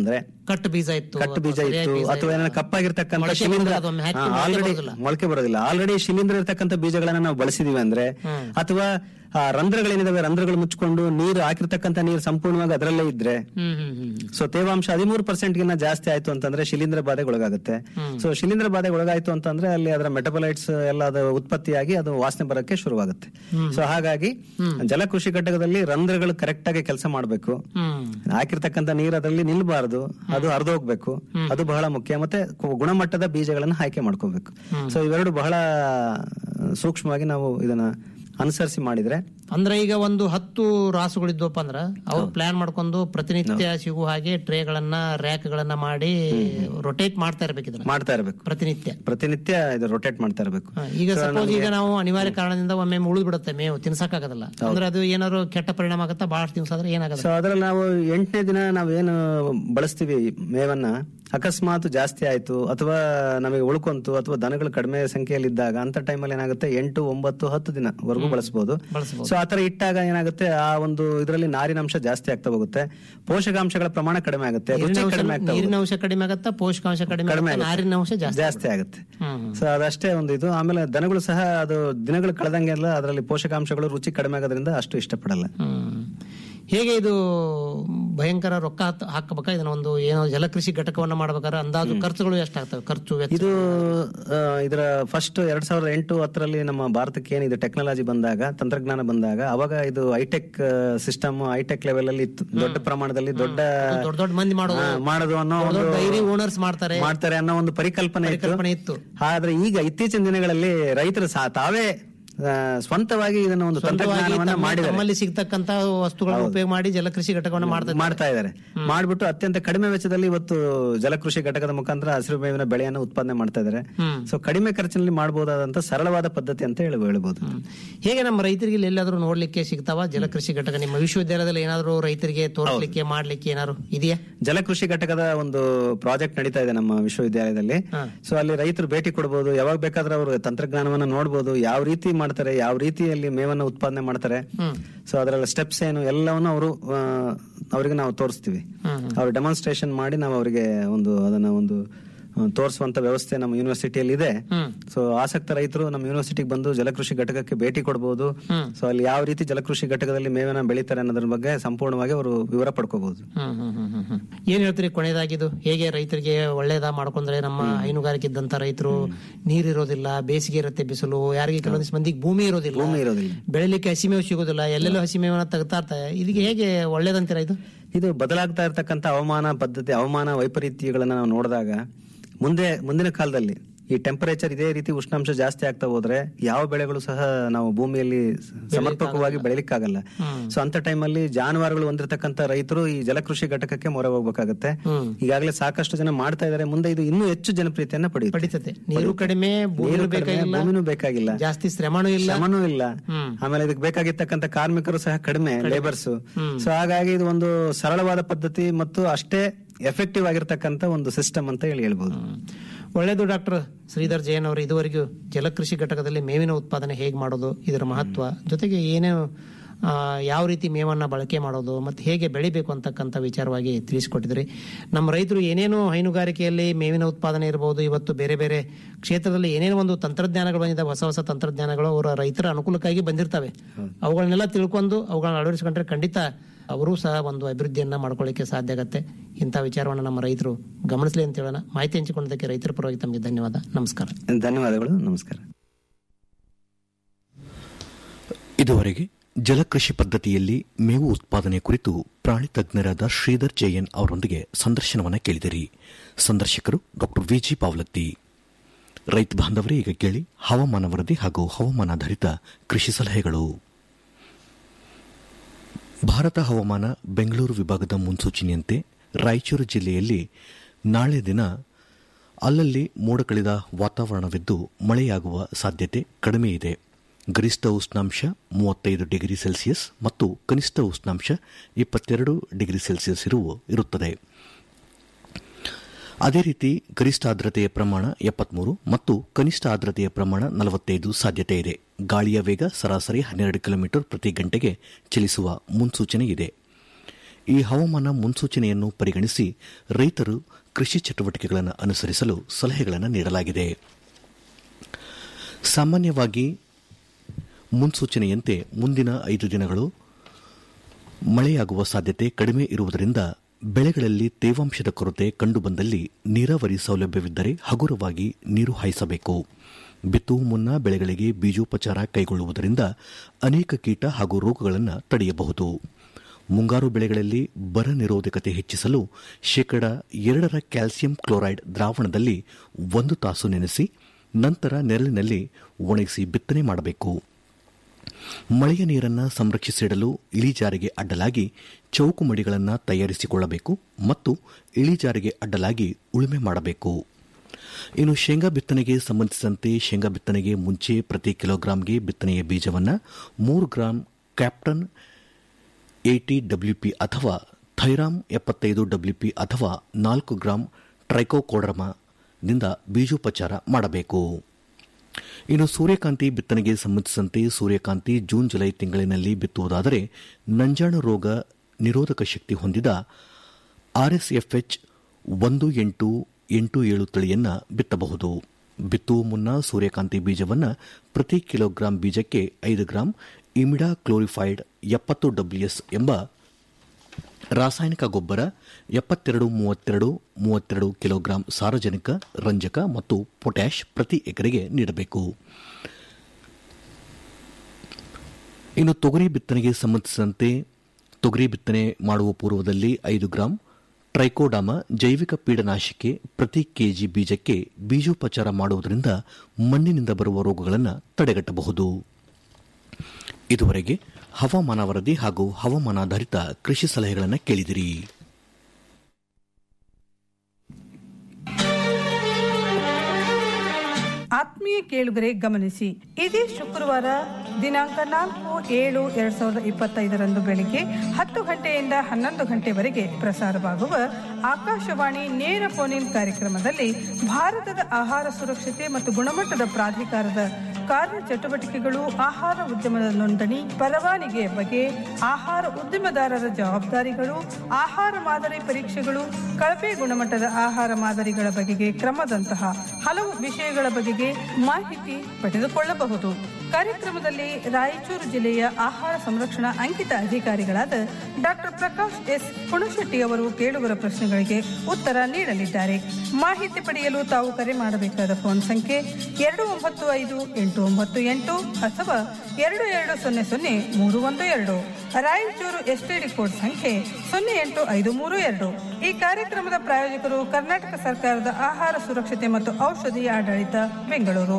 ಕಟ್ಟು ಬೀಜ ಇತ್ತು ಕಟ್ಟು ಬೀಜ ಅಥವಾ ಸರಿಯಾಗಿ ಇತ್ತು ಬೀಜ ಅಥವಾ ಇಲ್ಲ. ಏನಾದ್ರು ಕಪ್ಪಾಗಿರ್ತಕ್ಕಂಥ ಮೊಳಕೆ ಶಿಲೀಂಧ್ರ ಬರೋದಿಲ್ಲ, ಅದೊಮ್ಮೆ ಹಾಕಿ ಮೊಳಕೆ ಆಲ್ರೆಡಿ ಬರೋದಿಲ್ಲ. ಮೊಳಕೆ ಬರೋದಿಲ್ಲ ಆಲ್ರೆಡಿ ಶಿಲೀಂಧ್ರ ಇರ್ತಕ್ಕಂಥ ಬೀಜಗಳನ್ನ ನಾವು ಬಳಸಿದೀವಿ ಅಂದ್ರೆ ಅಥವಾ ಆ ರಂಧ್ರಗಳೇನಿದಾವೆ ರಂಧ್ರಗಳು ಮುಚ್ಕೊಂಡು ನೀರು ಹಾಕಿರ್ತಕ್ಕಂಥ ನೀರು ಸಂಪೂರ್ಣವಾಗಿ ಅದರಲ್ಲೇ ಇದ್ರೆ ಹ್ಮ್ ಹ್ಮ್ ಹ್ಮ್ ಸೊ ತೇವಾಂಶ ಹದಿಮೂರು ಪರ್ಸೆಂಟ್ ಗಿನ್ನ ಜಾಸ್ತಿ ಆಯ್ತು ಅಂತಂದ್ರೆ ಶಿಲೀಂಧ್ರ ಬಾಧೆಗೆ ಒಳಗಾಗುತ್ತೆ ಸೊ ಶಿಲೀಂಧ್ರ ಬಾಧೆಗೆ ಒಳಗಾಯ್ತು ಅಂತಂದ್ರೆ ಅಲ್ಲಿ ಅದರ ಮೆಟಬಲೈಟ್ಸ್ ಎಲ್ಲ ಅದು ಉತ್ಪತ್ತಿಯಾಗಿ ಅದು ವಾಸನೆ ಬರಕ್ಕೆ ಶುರುವಾಗುತ್ತೆ ಸೊ ಹಾಗಾಗಿ ಜಲಕೃಷಿ ಘಟಕದಲ್ಲಿ ರಂಧ್ರಗಳು ಕರೆಕ್ಟ್ ಆಗಿ ಕೆಲಸ ಮಾಡಬೇಕು ಹ್ಮ್ ಹಾಕಿರ್ತಕ್ಕಂಥ ನೀರು ಅದರಲ್ಲಿ ನಿಲ್ಬಾರ್ದು ಅದು ಹರಿದೋಗ್ಬೇಕು ಅದು ಬಹಳ ಮುಖ್ಯ ಮತ್ತೆ ಕು- ಗುಣಮಟ್ಟದ ಬೀಜಗಳನ್ನು ಆಯ್ಕೆ ಮಾಡ್ಕೋಬೇಕು ಸೊ ಇವೆರಡು ಬಹಳ ಸೂಕ್ಷ್ಮವಾಗಿ ನಾವು ಇದನ್ನ ಅನುಸರಿಸಿ ಮಾಡಿದ್ರೆ ಅಂದ್ರೆ ಈಗ ಒಂದು ಹತ್ತು ರಾಸುಗಳಿದ್ವಪ್ಪ ಅಂದ್ರ ಅವ್ರು ಪ್ಲಾನ್ ಮಾಡ್ಕೊಂಡು ಪ್ರತಿನಿತ್ಯ ಸಿಗುವ ಹಾಗೆ ಟ್ರೇಗಳನ್ನ ರ್ಯಾಕ್ ಗಳನ್ನ ಮಾಡಿ ರೊಟೇಟ್ ಮಾಡ್ತಾ ಇರ್ಬೇಕು ಇದನ್ನ ಮಾಡ್ತಾ ಇರಬೇಕು ಪ್ರತಿನಿತ್ಯ ಪ್ರತಿನಿತ್ಯ ಇದು ರೊಟೇಟ್ ಮಾಡ್ತಾ ಇರಬೇಕು ಹ, ಈಗ ಸಪೋಸ್ ಈಗ ನಾವು ಅನಿವಾರ್ಯ ಕಾರಣದಿಂದ ಒಮ್ಮೆ ಉಳಿದ್ ಬಿಡುತ್ತೆ ಮೇವು ತಿನ್ಸಕ್ಕಾಗಲ್ಲ ಅಂದ್ರೆ ಅದು ಏನಾದ್ರು ಕೆಟ್ಟ ಪರಿಣಾಮ ಆಗುತ್ತಾ ಬಹಳಷ್ಟು ದಿವಸ ಆದ್ರೆ ಏನಾಗಲ್ಲ ಸೊ ಅದ್ರಲ್ಲಿ ನಾವು ಎಂಟನೇ ದಿನ ನಾವೇನು ಬಳಸ್ತೀವಿ ಮೇವನ್ನ ಅಕಸ್ಮಾತ್ ಜಾಸ್ತಿ ಆಯ್ತು ಅಥವಾ ನಮಗೆ ಉಳ್ಕೊಂತು ಅಥವಾ ದನಗಳು ಕಡಿಮೆ ಸಂಖ್ಯೆಯಲ್ಲಿ ಇದ್ದಾಗ ಅಂತ ಟೈಮಲ್ಲಿ ಏನಾಗುತ್ತೆ ಎಂಟು ಒಂಬತ್ತು ಹತ್ತು ದಿನವರೆಗೂ ಬಳಸಬಹುದು ಬಳಸ್ಬೋದು. ಸೊ ಆತರ ಇಟ್ಟಾಗ ಏನಾಗುತ್ತೆ ಆ ಒಂದು ಇದರಲ್ಲಿ ನಾರಿನಾಂಶ ಜಾಸ್ತಿ ಆಗ್ತಾ ಹೋಗುತ್ತೆ ಪೋಷಕಾಂಶಗಳ ಪ್ರಮಾಣ ಕಡಿಮೆ ಆಗುತ್ತೆ ರುಚಿ ನೀರಿನ ಕಡಿಮೆ ಅಂಶ- ಆಗ್ತಾ ನೀರಿನ ಅಂಶ ಕಡಿಮೆ ಆಗತ್ತಾ ಪೋಷಕಾಂಶ ಕಡಿಮೆ ಕಡಿಮೆ ಆಗತ್ತಾ? ಆಗುತ್ತೆ. ನಾರಿನ ಅಂಶ ಜಾಸ್ತಿ ಜಾಸ್ತಿ ಆಗುತ್ತೆ ಹ್ಮ್ ಸೊ ಅದಷ್ಟೇ ಒಂದು ಇದು ಆಮೇಲೆ ದನಗಳು ಸಹ ಅದು ದಿನಗಳು ಕಳೆದಂಗೆಲ್ಲ ಅದರಲ್ಲಿ ಪೋಷಕಾಂಶಗಳು ರುಚಿ ಕಡಿಮೆ ಆಗೋದ್ರಿಂದ ಅಷ್ಟು ಇಷ್ಟಪಡಲ್ಲ ಹ್ಮ್. ಹೇಗೆ ಇದು ಭಯಂಕರ ರೊಕ್ಕ ಹಾಕ್- ಹಾಕಬೇಕಾ ಇದನ್ನ ಒಂದು ಏನೋ ಜಲಕೃಷಿ ಘಟಕವನ್ನ ಮಾಡ್ಬೇಕಾದ್ರೆ ಅಂದಾಜು ಖರ್ಚುಗಳು ಎಷ್ಟಾಗ್ತವೆ ಖರ್ಚು ವೆಚ್ಚ ಇದು ಆ, ಇದರ ಫಸ್ಟ್ ಎರಡ್ ಸಾವಿರದ ಎಂಟು ಹತ್ತರಲ್ಲಿ ನಮ್ಮ ಭಾರತಕ್ಕೆ ಏನಿದೆ ಟೆಕ್ನಾಲಜಿ ಬಂದಾಗ ತಂತ್ರಜ್ಞಾನ ಬಂದಾಗ ಅವಾಗ ಇದು ಹೈಟೆಕ್ ಸಿಸ್ಟಮ್ ಹೈಟೆಕ್ ಲೆವೆಲ್ ಅಲ್ಲಿ ಇತ್ತು ದೊಡ್ಡ ಪ್ರಮಾಣದಲ್ಲಿ ದೊಡ್ಡ ದೊಡ್ಡ ದೊಡ್ಡ ಮಂದಿ ಮಾಡೋದು ಆ, ಮಾಡೋದು ಅನ್ನೋ ಒಂದು ಡೈರಿ ಓನರ್ಸ್ ಮಾಡ್ತಾರೆ ಮಾಡ್ತಾರೆ ಅನ್ನೋ ಒಂದು ಪರಿಕಲ್ಪನೆ ಇತ್ತು ಪರಿಕಲ್ಪನೆ ಇತ್ತು ಆದ್ರೆ ಈಗ ಇತ್ತೀಚಿನ ದಿನಗಳಲ್ಲಿ ರೈತರು ಸಾ ತಾವೇ ಆ, ಸ್ವಂತವಾಗಿ ಇದನ್ನ ಒಂದು ತಂತ್ರಜ್ಞಾನವನ್ನ ತಮ್ಮ- ಮಾಡಿದ್ದಾರೆ ತಮ್ಮಲ್ಲಿ ಸಿಗ್ತಕ್ಕಂತ ವಸ್ತುಗಳನ್ನ ಉಪಯೋಗ ಮಾಡಿ ಜಲಕೃಷಿ ಘಟಕವನ್ನ ಮಾಡ್ತಾರೆ ಮಾಡ್ತಾ ಇದ್ದಾರೆ ಮಾಡ್ಬಿಟ್ಟು ಅತ್ಯಂತ ಕಡಿಮೆ ವೆಚ್ಚದಲ್ಲಿ ಇವತ್ತು ಜಲಕೃಷಿ ಘಟಕದ ಮುಖಾಂತರ ಹಸಿರು ಮೇವಿನ ಬೆಳೆಯನ್ನು ಉತ್ಪಾದನೆ ಮಾಡ್ತಾ ಇದ್ದಾರೆ ಹ್ಮ್. ಸೊ ಕಡಿಮೆ ಖರ್ಚಿನಲ್ಲಿ ಮಾಡಬಹುದಾದಂತ ಸರಳವಾದ ಪದ್ಧತಿ ಅಂತ ಹೇಳಿ ಹೇಳ್ಬೋದು ಹೇಗೆ ನಮ್ಮ ರೈತರಿಗೆ ಇಲ್ಲಿ ಎಲ್ಲಾದ್ರೂ ನೋಡ್ಲಿಕ್ಕೆ ಸಿಗ್ತಾವ ಜಲಕೃಷಿ ಘಟಕ ನಿಮ್ಮ ವಿಶ್ವವಿದ್ಯಾಲಯದಲ್ಲಿ ಏನಾದ್ರು ರೈತರಿಗೆ ತೋರಿಸ್ಲಿಕ್ಕೆ ಮಾಡ್ಲಿಕ್ಕೆ ಏನಾದ್ರು ಇದೆಯಾ ಜಲಕೃಷಿ ಘಟಕದ ಒಂದು ಪ್ರಾಜೆಕ್ಟ್ ನಡೀತಾ ಇದೆ ನಮ್ಮ ವಿಶ್ವವಿದ್ಯಾಲಯದಲ್ಲಿ ಹಾ. ಸೊ ಅಲ್ಲಿ ರೈತರು ಭೇಟಿ ಕೊಡಬಹುದು ಯಾವಾಗ ಬೇಕಾದ್ರೆ ಅವರು ತಂತ್ರಜ್ಞಾನವನ್ನ ನೋಡಬಹುದು ಯಾವ ರೀತಿ ಮಾಡ್ತಾರೆ ಯಾವ ರೀತಿಯಲ್ಲಿ ಮೇವನ್ನ ಉತ್ಪಾದನೆ ಮಾಡ್ತಾರೆ ಹ್ಮ್ ಸೊ ಅದರ ಸ್ಟೆಪ್ಸ್ ಏನು ಎಲ್ಲವನ್ನು ಅವರು ಅವರಿಗೆ ನಾವು ತೋರಿಸ್ತೀವಿ ಹ್ಮ್ ಅವ್ರು ಡೆಮಾನ್ಸ್ಟ್ರೇಷನ್ ಮಾಡಿ ನಾವು ಅವರಿಗೆ ಒಂದು ಅದನ್ನ ಒಂದು ಆ, ತೋರಿಸುವಂತ ವ್ಯವಸ್ಥೆ ನಮ್ಮ ಯೂನಿವರ್ಸಿಟಿಯಲ್ಲಿ ಇದೆ ಹ್ಮ್ ಸೊ ಆಸಕ್ತ ರೈತರು ನಮ್ಮ ಯೂನಿವರ್ಸಿಟಿಗೆ ಬಂದು ಜಲಕೃಷಿ ಘಟಕಕ್ಕೆ ಭೇಟಿ ಕೊಡಬಹುದು ಹ್ಮ್. ಸೊ ಅಲ್ಲಿ ಯಾವ ರೀತಿ ಜಲಕೃಷಿ ಘಟಕದಲ್ಲಿ ಮೇವನ್ನ ಬೆಳೀತಾರೆ ಅನ್ನೋದ್ರ ಬಗ್ಗೆ ಸಂಪೂರ್ಣವಾಗಿ ಅವರು ವಿವರ ಪಡ್ಕೋಬಹುದು ಹ್ಮ್ ಹ್ಮ್ ಹ್ಮ್ ಹ್ಮ್ ಹ್ಮ್. ಏನ್ ಹೇಳ್ತೀರಿ ಕೊನೆಯದಾಗಿದ್ದು ಹೇಗೆ ರೈತರಿಗೆ ಒಳ್ಳೇದ ಮಾಡ್ಕೊಂಡ್ರೆ ನಮ್ಮ ಹೈನುಗಾರಿಕೆ ಇದ್ದಂತ ರೈತರು ನೀರಿರೋದಿಲ್ಲ ಬೇಸಿಗೆ ಇರುತ್ತೆ ಬಿಸಿಲು ಯಾರಿಗೆ ಕೆಲವೊಂದಿಷ್ಟು ಮಂದಿಗೆ ಭೂಮಿ ಇರೋದಿಲ್ಲ ಭೂಮಿ ಇರೋದಿಲ್ಲ ಬೆಳಿಲಿಕ್ಕೆ ಹಸಿಮೇವು ಸಿಗೋದಿಲ್ಲ ಎಲ್ಲೆಲ್ಲೋ ಹಸಿಮೇವನ್ನ ತೆಗ್ತಾ ಇರ್ತಾರೆ ಇದಕ್ಕೆ ಹೇಗೆ ಒಳ್ಳೇದಂತೀರಾ ಇದು ಇದು ಬದಲಾಗ್ತಾ ಇರತಕ್ಕಂತ ಹವಾಮಾನ ಪದ್ಧತಿ ಹವಾಮಾನ ವೈಪರೀತ್ಯಗಳನ್ನ ನಾವು ನೋಡಿದಾಗ ಮುಂದೆ ಮುಂದಿನ ಕಾಲದಲ್ಲಿ ಈ ಟೆಂಪರೇಚರ್ ಇದೇ ರೀತಿ ಉಷ್ಣಾಂಶ ಜಾಸ್ತಿ ಆಗ್ತಾ ಹೋದ್ರೆ ಯಾವ ಬೆಳೆಗಳು ಸಹ ನಾವು ಭೂಮಿಯಲ್ಲಿ ಸಮರ್ಪಕವಾಗಿ ಬೆಳಿಲಿಕ್ಕಾಗಲ್ಲ ಸೊ ಅಂತ ಟೈಮಲ್ಲಿ ಜಾನುವಾರುಗಳು ಹೊಂದಿರತಕ್ಕಂತ ರೈತರು ಈ ಜಲಕೃಷಿ ಘಟಕಕ್ಕೆ ಮೊರೆ ಹೋಗ್ಬೇಕಾಗತ್ತೆ ಹ್ಮ್ ಈಗಾಗಲೇ ಸಾಕಷ್ಟು ಜನ ಮಾಡ್ತಾ ಇದ್ದಾರೆ ಮುಂದೆ ಇದು ಇನ್ನೂ ಹೆಚ್ಚು ಜನಪ್ರಿಯತೆಯನ್ನ ಪಡೆಯುತ್ತೆ ಪಡಿತತೆ ನೀರು ಕಡಿಮೆ ಭೂಮಿನೂ ನೀರು ಕಡಿಮೆ, ಬೇಕಾಗಿಲ್ಲ ಭೂಮಿನೂ ಬೇಕಾಗಿಲ್ಲ ಜಾಸ್ತಿ ಶ್ರಮನೂ ಇಲ್ಲ ಶ್ರಮನೂ ಇಲ್ಲ ಹ್ಮ್. ಆಮೇಲೆ ಇದಕ್ಕೆ ಬೇಕಾಗಿರ್ತಕ್ಕಂಥ ಕಾರ್ಮಿಕರು ಸಹ ಕಡಿಮೆ ಲೇಬರ್ಸ್ ಸೊ ಹಾಗಾಗಿ ಇದು ಒಂದು ಸರಳವಾದ ಪದ್ಧತಿ ಮತ್ತು ಅಷ್ಟೇ ಎಫೆಕ್ಟಿವ್ ಆಗಿರ್ತಕ್ಕಂಥ ಒಂದು ಸಿಸ್ಟಮ್ ಅಂತ ಹೇಳಿ ಹೇಳ್ಬೋದು ಒಳ್ಳೆಯದು ಡಾಕ್ಟರ್ ಶ್ರೀಧರ್ ಜೈನ್ ಅವರು ಇದುವರೆಗೂ ಜಲಕೃಷಿ ಘಟಕದಲ್ಲಿ ಮೇವಿನ ಉತ್ಪಾದನೆ ಹೇಗೆ ಮಾಡೋದು ಇದರ ಮಹತ್ವ ಜೊತೆಗೆ ಏನೇನು ಆ, ಯಾವ ರೀತಿ ಮೇವನ್ನ ಬಳಕೆ ಮಾಡೋದು ಮತ್ತು ಹೇಗೆ ಬೆಳಿಬೇಕು ಅಂತಕ್ಕಂಥ ವಿಚಾರವಾಗಿ ತಿಳಿಸಿಕೊಟ್ಟಿದ್ರಿ ನಮ್ಮ ರೈತರು ಏನೇನು ಹೈನುಗಾರಿಕೆಯಲ್ಲಿ ಮೇವಿನ ಉತ್ಪಾದನೆ ಇರಬಹುದು ಇವತ್ತು ಬೇರೆ ಬೇರೆ ಕ್ಷೇತ್ರದಲ್ಲಿ ಏನೇನು ಒಂದು ತಂತ್ರಜ್ಞಾನಗಳು ಬಂದಿದ್ದಾವೆ ಹೊಸ ಹೊಸ ತಂತ್ರಜ್ಞಾನಗಳು ಅವರ ರೈತರ ಅನುಕೂಲಕ್ಕಾಗಿ ಬಂದಿರ್ತವೆ ಅವುಗಳನ್ನೆಲ್ಲ ತಿಳ್ಕೊಂಡು ಅವುಗಳನ್ನ ಅಳವಡಿಸಿಕೊಂಡ್ರೆ ಖಂಡಿತ ಅವರೂ ಸಹ ಒಂದು ಅಭಿವೃದ್ಧಿಯನ್ನ ಮಾಡ್ಕೊಳ್ಳಿಕ್ಕೆ ಸಾಧ್ಯ ಆಗತ್ತೆ ಇಂಥ ವಿಚಾರವನ್ನು ನಮ್ಮ ರೈತರು ಗಮನಿಸಲಿ ಅಂತ ಹೇಳೋಣ ಮಾಹಿತಿ ಹಂಚಿಕೊಂಡದಕ್ಕೆ ರೈತರ ಪರವಾಗಿ ತಮಗೆ ಧನ್ಯವಾದ ನಮಸ್ಕಾರ ಧನ್ಯವಾದಗಳು ನಮಸ್ಕಾರ ಇದುವರೆಗೆ ಜಲಕೃಷಿ ಪದ್ಧತಿಯಲ್ಲಿ ಮೇವು ಉತ್ಪಾದನೆ ಕುರಿತು ಪ್ರಾಣಿ ತಜ್ಞರಾದ ಶ್ರೀಧರ್ ಜಯನ್ ಅವರೊಂದಿಗೆ ಸಂದರ್ಶನವನ್ನು ಕೇಳಿದಿರಿ ಸಂದರ್ಶಕರು ಡಾಕ್ಟರ್ ವಿಜಿ ಪಾವಲತ್ತಿ ರೈತ ಬಾಂಧವರೇ ಈಗ ಕೇಳಿ ಹವಾಮಾನ ವರದಿ ಹಾಗೂ ಹವಾಮಾನಾಧಾರಿತ ಕೃಷಿ ಸಲಹೆಗಳು ಭಾರತ ಹವಾಮಾನ ಬೆಂಗಳೂರು ವಿಭಾಗದ ಮುನ್ಸೂಚನೆಯಂತೆ ರಾಯಚೂರು ಜಿಲ್ಲೆಯಲ್ಲಿ ನಾಳೆ ದಿನ ಅಲ್ಲಲ್ಲಿ ಮೋಡ ಕಳೆದ ವಾತಾವರಣವಿದ್ದು ಮಳೆಯಾಗುವ ಸಾಧ್ಯತೆ ಕಡಿಮೆ ಇದೆ ಗರಿಷ್ಠ ಉಷ್ಣಾಂಶ ಮೂವತ್ತೈದು ಡಿಗ್ರಿ ಸೆಲ್ಸಿಯಸ್ ಮತ್ತು ಕನಿಷ್ಠ ಉಷ್ಣಾಂಶ ಇಪ್ಪತ್ತೆರಡು ಡಿಗ್ರಿ ಸೆಲ್ಸಿಯಸ್ ಇರುವ ಇರುತ್ತದೆ ಅದೇ ರೀತಿ ಗರಿಷ್ಠ ಆರ್ದ್ರತೆಯ ಪ್ರಮಾಣ ಎಪ್ಪತ್ಮೂರು ಮತ್ತು ಕನಿಷ್ಠ ಆರ್ದ್ರತೆಯ ಪ್ರಮಾಣ ನಲವತ್ತೈದು ಸಾಧ್ಯತೆ ಇದೆ ಗಾಳಿಯ ವೇಗ ಸರಾಸರಿ ಹನ್ನೆರಡು ಕಿಲೋಮೀಟರ್ ಪ್ರತಿ ಗಂಟೆಗೆ ಚಲಿಸುವ ಮುನ್ಸೂಚನೆ ಇದೆ ಈ ಹವಾಮಾನ ಮುನ್ಸೂಚನೆಯನ್ನು ಪರಿಗಣಿಸಿ ರೈತರು ಕೃಷಿ ಚಟುವಟಿಕೆಗಳನ್ನು ಅನುಸರಿಸಲು ಸಲಹೆಗಳನ್ನು ನೀಡಲಾಗಿದೆ ಸಾಮಾನ್ಯವಾಗಿ ಮುನ್ಸೂಚನೆಯಂತೆ ಮುಂದಿನ ಐದು ದಿನಗಳು ಮಳೆಯಾಗುವ ಸಾಧ್ಯತೆ ಕಡಿಮೆ ಇರುವುದರಿಂದ ಬೆಳೆಗಳಲ್ಲಿ ತೇವಾಂಶದ ಕೊರತೆ ಕಂಡುಬಂದಲ್ಲಿ ನೀರಾವರಿ ಸೌಲಭ್ಯವಿದ್ದರೆ ಹಗುರವಾಗಿ ನೀರು ಹಾಯಿಸಬೇಕು ಬಿತ್ತುವ ಮುನ್ನ ಬೆಳೆಗಳಿಗೆ ಬೀಜೋಪಚಾರ ಕೈಗೊಳ್ಳುವುದರಿಂದ ಅನೇಕ ಕೀಟ ಹಾಗೂ ರೋಗಗಳನ್ನು ತಡೆಯಬಹುದು ಮುಂಗಾರು ಬೆಳೆಗಳಲ್ಲಿ ಬರ ನಿರೋಧಕತೆ ಹೆಚ್ಚಿಸಲು ಶೇಕಡ ಎರಡರ ಕ್ಯಾಲ್ಸಿಯಂ ಕ್ಲೋರೈಡ್ ದ್ರಾವಣದಲ್ಲಿ ಒಂದು ತಾಸು ನೆನೆಸಿ ನಂತರ ನೆರಳಿನಲ್ಲಿ ಒಣಗಿಸಿ ಬಿತ್ತನೆ ಮಾಡಬೇಕು ಮಳೆಯ ನೀರನ್ನು ಸಂರಕ್ಷಿಸಿಡಲು ಇಳಿಜಾರಿಗೆ ಅಡ್ಡಲಾಗಿ ಚೌಕು ಮಡಿಗಳನ್ನು ತಯಾರಿಸಿಕೊಳ್ಳಬೇಕು ಮತ್ತು ಇಳಿಜಾರಿಗೆ ಅಡ್ಡಲಾಗಿ ಉಳುಮೆ ಮಾಡಬೇಕು ಇನ್ನು ಶೇಂಗಾ ಬಿತ್ತನೆಗೆ ಸಂಬಂಧಿಸಿದಂತೆ ಶೇಂಗಾ ಬಿತ್ತನೆಗೆ ಮುಂಚೆ ಪ್ರತಿ ಕಿಲೋಗ್ರಾಂಗೆ ಬಿತ್ತನೆಯ ಬೀಜವನ್ನು ಮೂರು ಗ್ರಾಂ ಕ್ಯಾಪ್ಟನ್ ಏಟಿ ಡಬ್ಲ್ಯೂಪಿ ಅಥವಾ ಥೈರಾಮ್ ಎಪ್ಪತ್ತೈದು ಡಬ್ಲ್ಯೂಪಿ ಅಥವಾ ನಾಲ್ಕು ಗ್ರಾಂ ಟ್ರೈಕೋಕೋಡರ್ಮಾದಿಂದ ಬೀಜೋಪಚಾರ ಮಾಡಬೇಕು ಇನ್ನು ಸೂರ್ಯಕಾಂತಿ ಬಿತ್ತನೆಗೆ ಸಂಬಂಧಿಸಿದಂತೆ ಸೂರ್ಯಕಾಂತಿ ಜೂನ್ ಜುಲೈ ತಿಂಗಳಿನಲ್ಲಿ ಬಿತ್ತುವುದಾದರೆ ನಂಜಾಣು ರೋಗ ನಿರೋಧಕ ಶಕ್ತಿ ಹೊಂದಿದ ಆರ್ಎಸ್ಎಫ್ಎಚ್ ಒಂದು ಎಂಟು ಎಂಟು ಏಳು ತಳಿಯನ್ನು ಬಿತ್ತಬಹುದು ಬಿತ್ತುವ ಮುನ್ನ ಸೂರ್ಯಕಾಂತಿ ಬೀಜವನ್ನು ಪ್ರತಿ ಕಿಲೋಗ್ರಾಂ ಬೀಜಕ್ಕೆ ಐದು ಗ್ರಾಂ ಇಮಿಡಾ ಕ್ಲೋರಿಫೈಡ್ ಎಪ್ಪತ್ತು ಡಬ್ಲ್ಯೂಎಸ್ ಎಂಬ ರಾಸಾಯನಿಕ ಗೊಬ್ಬರ ಎಪ್ಪತ್ತೆರಡು ಮೂವತ್ತೆರಡು ಮೂವತ್ತೆರಡು ಕಿಲೋಗ್ರಾಂ ಸಾರಜನಕ ರಂಜಕ ಮತ್ತು ಪೊಟ್ಯಾಷ್ ಪ್ರತಿ ಎಕರೆಗೆ ನೀಡಬೇಕು ಇನ್ನು ತೊಗರಿ ಬಿತ್ತನೆಗೆ ಸಂಬಂಧಿಸಿದಂತೆ ತೊಗರಿ ಬಿತ್ತನೆ ಮಾಡುವ ಪೂರ್ವದಲ್ಲಿ ಐದು ಗ್ರಾಂ ಟ್ರೈಕೋಡಾಮ ಜೈವಿಕ ಪೀಡನಾಶಿಕೆ ಪ್ರತಿ ಕೆಜಿ ಬೀಜಕ್ಕೆ ಬೀಜೋಪಚಾರ ಮಾಡುವುದರಿಂದ ಮಣ್ಣಿನಿಂದ ಬರುವ ರೋಗಗಳನ್ನು ತಡೆಗಟ್ಟಬಹುದು ಇದುವರೆಗೆ ಹವಾಮಾನ ವರದಿ ಹಾಗೂ ಹವಾಮಾನಾಧಾರಿತ ಕೃಷಿ ಸಲಹೆಗಳನ್ನು ಕೇಳಿದಿರಿ ಆತ್ಮೀಯ ಕೇಳುಗರೆ ಗಮನಿಸಿ ಇದೇ ಶುಕ್ರವಾರ ದಿನಾಂಕ ನಾಲ್ಕು ಏಳು ಎರಡ್ ಸಾವಿರದ ಇಪ್ಪತ್ತೈದರಂದು ಬೆಳಿಗ್ಗೆ ಹತ್ತು ಗಂಟೆಯಿಂದ ಹನ್ನೊಂದು ಗಂಟೆವರೆಗೆ ಪ್ರಸಾರವಾಗುವ ಆಕಾಶವಾಣಿ ನೇರ ಫೋನ್ ಇನ್ ಕಾರ್ಯಕ್ರಮದಲ್ಲಿ ಭಾರತದ ಆಹಾರ ಸುರಕ್ಷತೆ ಮತ್ತು ಗುಣಮಟ್ಟದ ಪ್ರಾಧಿಕಾರದ ಕಾರ್ಯ ಚಟುವಟಿಕೆಗಳು ಆಹಾರ ಉದ್ಯಮದ ನೋಂದಣಿ ಪರವಾನಿಗೆ ಬಗ್ಗೆ ಆಹಾರ ಉದ್ಯಮದಾರರ ಜವಾಬ್ದಾರಿಗಳು ಆಹಾರ ಮಾದರಿ ಪರೀಕ್ಷೆಗಳು ಕಳಪೆ ಗುಣಮಟ್ಟದ ಆಹಾರ ಮಾದರಿಗಳ ಬಗೆಗೆ ಕ್ರಮದಂತಹ ಹಲವು ವಿಷಯಗಳ ಬಗೆಗೆ ಮಾಹಿತಿ ಪಡೆದುಕೊಳ್ಳಬಹುದು ಕಾರ್ಯಕ್ರಮದಲ್ಲಿ ರಾಯಚೂರು ಜಿಲ್ಲೆಯ ಆಹಾರ ಸಂರಕ್ಷಣಾ ಅಂಕಿತ ಅಧಿಕಾರಿಗಳಾದ ಡಾಕ್ಟರ್ ಪ್ರಕಾಶ್ ಎಸ್ ಹುಣಶೆಟ್ಟಿ ಅವರು ಕೇಳುಗರ ಪ್ರಶ್ನೆಗಳಿಗೆ ಉತ್ತರ ನೀಡಲಿದ್ದಾರೆ ಮಾಹಿತಿ ಪಡೆಯಲು ತಾವು ಕರೆ ಮಾಡಬೇಕಾದ ಫೋನ್ ಸಂಖ್ಯೆ ಎರಡು ಒಂಬತ್ತು ಐದು ಎಂಟು ಒಂಬತ್ತು ಎಂಟು ಅಥವಾ ಎರಡು ಎರಡು ಸೊನ್ನೆ ಸೊನ್ನೆ ಮೂರು ಒಂದು ಎರಡು ರಾಯಚೂರು ಎಸ್ಟಿಡಿ ಕೋಡ್ ಸಂಖ್ಯೆ ಸೊನ್ನೆ ಎಂಟು ಐದು ಮೂರು ಎರಡು ಈ ಕಾರ್ಯಕ್ರಮದ ಪ್ರಾಯೋಜಕರು ಕರ್ನಾಟಕ ಸರ್ಕಾರದ ಆಹಾರ ಸುರಕ್ಷತೆ ಮತ್ತು ಔಷಧಿ ಆಡಳಿತ ಬೆಂಗಳೂರು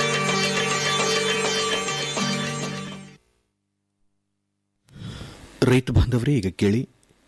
ರೈತ ಬಾಂಧವರೇ ಈಗ ಕೇಳಿ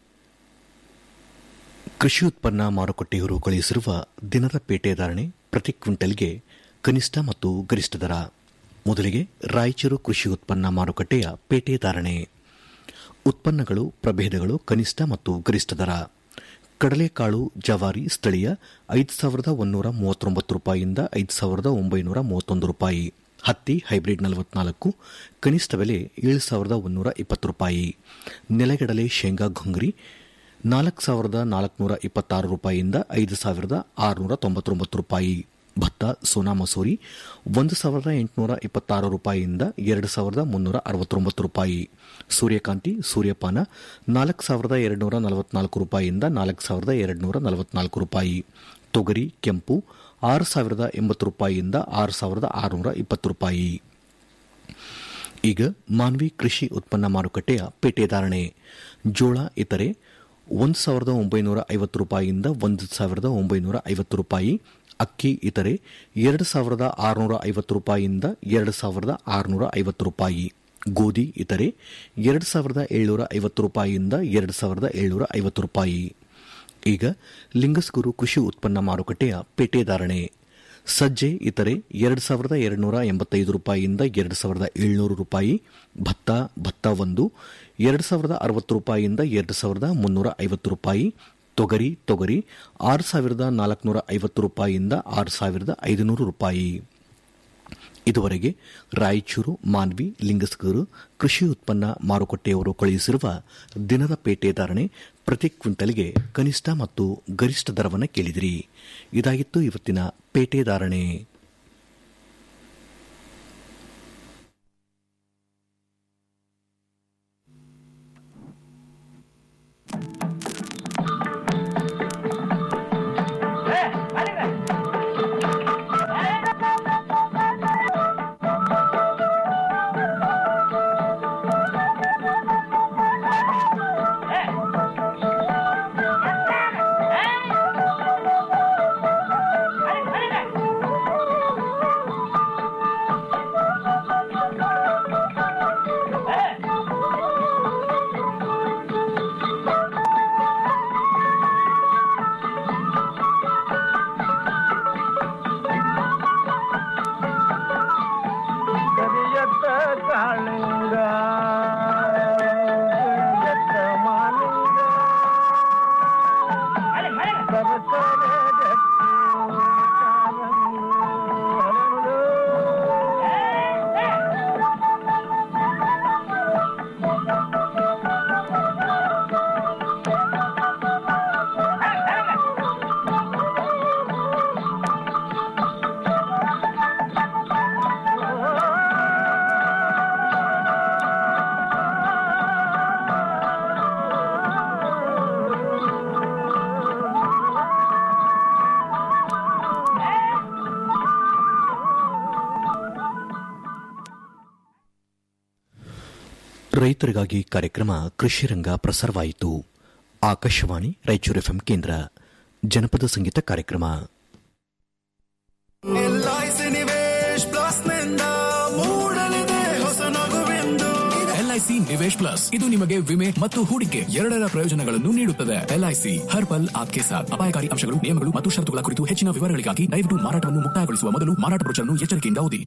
ಕೃಷಿ ಉತ್ಪನ್ನ ಮಾರುಕಟ್ಟೆಯವರು ಕಳುಹಿಸಿರುವ ದಿನದ ಪೇಟೆ ಧಾರಣೆ ಪ್ರತಿ ಕ್ವಿಂಟಲ್ಗೆ ಕನಿಷ್ಠ ಮತ್ತು ಗರಿಷ್ಠ ದರ ಮೊದಲಿಗೆ ರಾಯಚೂರು ಕೃಷಿ ಉತ್ಪನ್ನ ಮಾರುಕಟ್ಟೆಯ ಪೇಟೆ ಧಾರಣೆ ಉತ್ಪನ್ನಗಳು ಪ್ರಭೇದಗಳು ಕನಿಷ್ಠ ಮತ್ತು ಗರಿಷ್ಠ ದರ ಕಡಲೆಕಾಳು ಜವಾರಿ ಸ್ಥಳೀಯ ಐದು ಸಾವಿರದ ಒಂದೂರ ಮೂವತ್ತೊಂಬತ್ತು ರೂಪಾಯಿಯಿಂದ ಐದು ಸಾವಿರದ ಒಂಬೈನೂರ ಮೂವತ್ತೊಂದು ರೂಪಾಯಿ ಹತ್ತಿ ಹೈಬ್ರಿಡ್ ನಲವತ್ನಾಲ್ಕು ಕನಿಷ್ಠ ಬೆಲೆ ಏಳು ಸಾವಿರದ ಒಂದೂರ ಇಪ್ಪತ್ತು ರೂಪಾಯಿ ನೆಲಗಡಲೆ ಶೇಂಗಾ ಘುಂಗ್ರಿ ನಾಲ್ಕು ಸಾವಿರದ ನಾಲ್ಕುನೂರ ಇಪ್ಪತ್ತಾರು ರೂಪಾಯಿಯಿಂದ ಐದು ಸಾವಿರದ ಆರುನೂರ ತೊಂಬತ್ತೊಂಬತ್ತು ರೂಪಾಯಿ ಭತ್ತ ಸೋನಾ ಮಸೂರಿ ಒಂದು ಸಾವಿರದ ಎಂಟುನೂರ ಇಪ್ಪತ್ತಾರು ರೂಪಾಯಿಯಿಂದ ಎರಡು ಸಾವಿರದ ಮುನ್ನೂರ ಅರವತ್ತೊಂಬತ್ತು ರೂಪಾಯಿ ಸೂರ್ಯಕಾಂತಿ ಸೂರ್ಯಪಾನ ನಾಲ್ಕು ಸಾವಿರದ ಎರಡುನೂರ ನಲವತ್ನಾಲ್ಕು ರೂಪಾಯಿಯಿಂದ ನಾಲ್ಕು ಸಾವಿರದ ಎರಡುನೂರ ನಲವತ್ನಾಲ್ಕು ರೂಪಾಯಿ ತೊಗರಿ ಕೆಂಪು ಆರು ಸಾವಿರದ ಎಂಬತ್ತು ರೂಪಾಯಿಯಿಂದ ಆರು ಸಾವಿರದ ಆರುನೂರ ಇಪ್ಪತ್ತು ರೂಪಾಯಿ ಈಗ ಮಾನ್ವಿ ಕೃಷಿ ಉತ್ಪನ್ನ ಮಾರುಕಟ್ಟೆಯ ಪೇಟೆ ಧಾರಣೆ ಜೋಳ ಇತರೆ ಒಂದು ಸಾವಿರದ ಒಂಬೈನೂರ ಐವತ್ತು ರೂಪಾಯಿಯಿಂದ ಒಂದು ಸಾವಿರದ ಒಂಬೈನೂರ ಐವತ್ತು ರೂಪಾಯಿ ಅಕ್ಕಿ ಇತರೆ ಎರಡು ಸಾವಿರದ ಆರುನೂರ ಐವತ್ತು ರೂಪಾಯಿಯಿಂದ ಎರಡು ಸಾವಿರದ ಆರುನೂರ ಐವತ್ತು ರೂಪಾಯಿ ಗೋಧಿ ಇತರೆ ಎರಡು ಸಾವಿರದ ಏಳ್ನೂರ ಐವತ್ತು ರೂಪಾಯಿಯಿಂದ ಎರಡು ಸಾವಿರದ ಏಳ್ನೂರ ಐವತ್ತು ರೂಪಾಯಿ ಈಗ ಲಿಂಗಸ್ಗುರು ಕೃಷಿ ಉತ್ಪನ್ನ ಮಾರುಕಟ್ಟೆಯ ಪೇಟೆ ಧಾರಣೆ ಸಜ್ಜೆ ಇತರೆ ಎರಡು ಸಾವಿರದ ಎರಡುನೂರ ಎಂಬತ್ತೈದು ರೂಪಾಯಿಯಿಂದ ಎರಡು ಸಾವಿರದ ಏಳ್ನೂರು ರೂಪಾಯಿ ಭತ್ತ ಭತ್ತ ಒಂದು ಎರಡು ಸಾವಿರದ ಅರವತ್ತು ರೂಪಾಯಿಯಿಂದ ಎರಡು ಸಾವಿರದ ಮುನ್ನೂರ ಐವತ್ತು ರೂಪಾಯಿ ತೊಗರಿ ತೊಗರಿ ಆರು ಸಾವಿರದ ನಾಲ್ಕುನೂರ ಐವತ್ತು ರೂಪಾಯಿಯಿಂದ ಆರು ಸಾವಿರದ ಐದುನೂರು ರೂಪಾಯಿ ಇದುವರೆಗೆ ರಾಯಚೂರು ಮಾನ್ವಿ ಲಿಂಗಸ್ಗೂರು ಕೃಷಿ ಉತ್ಪನ್ನ ಮಾರುಕಟ್ಟೆಯವರು ಕಳುಹಿಸಿರುವ ದಿನದ ಪೇಟೆ ಧಾರಣೆ ಪ್ರತಿ ಕ್ವಿಂಟಲ್ಗೆ ಕನಿಷ್ಠ ಮತ್ತು ಗರಿಷ್ಠ ದರವನ್ನು ಕೇಳಿದಿರಿ ಇದಾಗಿತ್ತು ಇವತ್ತಿನ ಪೇಟೆ ಧಾರಣೆ ಕರಿಯತ್ತ ಕಾಳಿಂಗ ಕರಿಯತ್ತ ಮಾಲಿಂಗ ಸರಸರ ಗಟ್ಟಿ ಕಾಲಂಗ ಹರಳು. ರೈತರಿಗಾಗಿ ಕಾರ್ಯಕ್ರಮ ಕೃಷಿ ರಂಗ ಪ್ರಸಾರವಾಯಿತು ಆಕಾಶವಾಣಿ ರಾಯಚೂರು ಎಫ್ಎಂ ಕೇಂದ್ರ ಜನಪದ ಸಂಗೀತ ಕಾರ್ಯಕ್ರಮ ಎಲ್ಐಸಿ ನಿವೇಶ್ ಪ್ಲಸ್ ನಿಂದ ಮೂಡಲಿದೆ ಹೊಸ ನಗುವೆಂದು ಎಲ್ಐಸಿ ನಿವೇಶ್ ಪ್ಲಸ್ ಇದು ನಿಮಗೆ ವಿಮೆ ಮತ್ತು ಹೂಡಿಕೆ ಎರಡರ ಪ್ರಯೋಜನಗಳನ್ನು ನೀಡುತ್ತದೆ ಎಲ್ಐಸಿ ಹರ್ ಪಲ್ ಆಪ್ಕೆ ಸಾಥ್ ಅಪಾಯಕಾರಿ ಅಂಶಗಳು ನಿಯಮಗಳು ಮತ್ತು ಷರತ್ತುಗಳ ಕುರಿತು ಹೆಚ್ಚಿನ ವಿವರಗಳಿಗಾಗಿ ದಯವಿಟ್ಟು ಮಾರಾಟವನ್ನು ಮುಕ್ತಾಯಗೊಳಿಸುವ ಮೊದಲು ಮಾರಾಟ ಬ್ರೋಚರ್ನ್ನು ಎಚ್ಚರಿಕೆಯಿಂದ ಓದಿ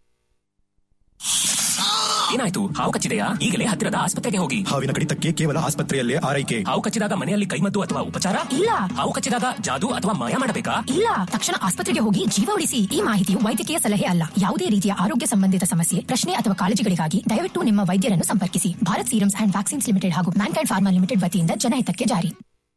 ಏನಾಯ್ತು ಹಾವು ಕಚ್ಚಿದೆಯಾ ಈಗಲೇ ಹತ್ತಿರದ ಆಸ್ಪತ್ರೆಗೆ ಹೋಗಿ ಹಾವಿನ ಕಡಿತಕ್ಕೆ ಕೇವಲ ಆಸ್ಪತ್ರೆಯಲ್ಲೇ ಆರೈಕೆ ಹಾವು ಕಚ್ಚಿದಾಗ ಮನೆಯಲ್ಲಿ ಕೈಮದ್ದು ಅಥವಾ ಉಪಚಾರ ಇಲ್ಲ ಹಾವು ಕಚ್ಚಿದಾಗ ಜಾದು ಅಥವಾ ಮಾಯ ಮಾಡಬೇಕಾ ಇಲ್ಲ ತಕ್ಷಣ ಆಸ್ಪತ್ರೆಗೆ ಹೋಗಿ ಜೀವ ಉಳಿಸಿ ಈ ಮಾಹಿತಿಯು ವೈದ್ಯಕೀಯ ಸಲಹೆ ಅಲ್ಲ ಯಾವುದೇ ರೀತಿಯ ಆರೋಗ್ಯ ಸಂಬಂಧಿತ ಸಮಸ್ಯೆ ಪ್ರಶ್ನೆ ಅಥವಾ ಕಾಳಜಿಗಳಿಗಾಗಿ ದಯವಿಟ್ಟು ನಿಮ್ಮ ವೈದ್ಯರನ್ನು ಸಂಪರ್ಕಿಸಿ Bharat Serums and Vaccines Limited ಹಾಗೂ ಮ್ಯಾನ್ಕೈಂಡ್ ಫಾರ್ಮಾ ಲಿಮಿಟೆಡ್ ವತಿಯಿಂದ ಜನಹಿತಕ್ಕೆ ಜಾರಿ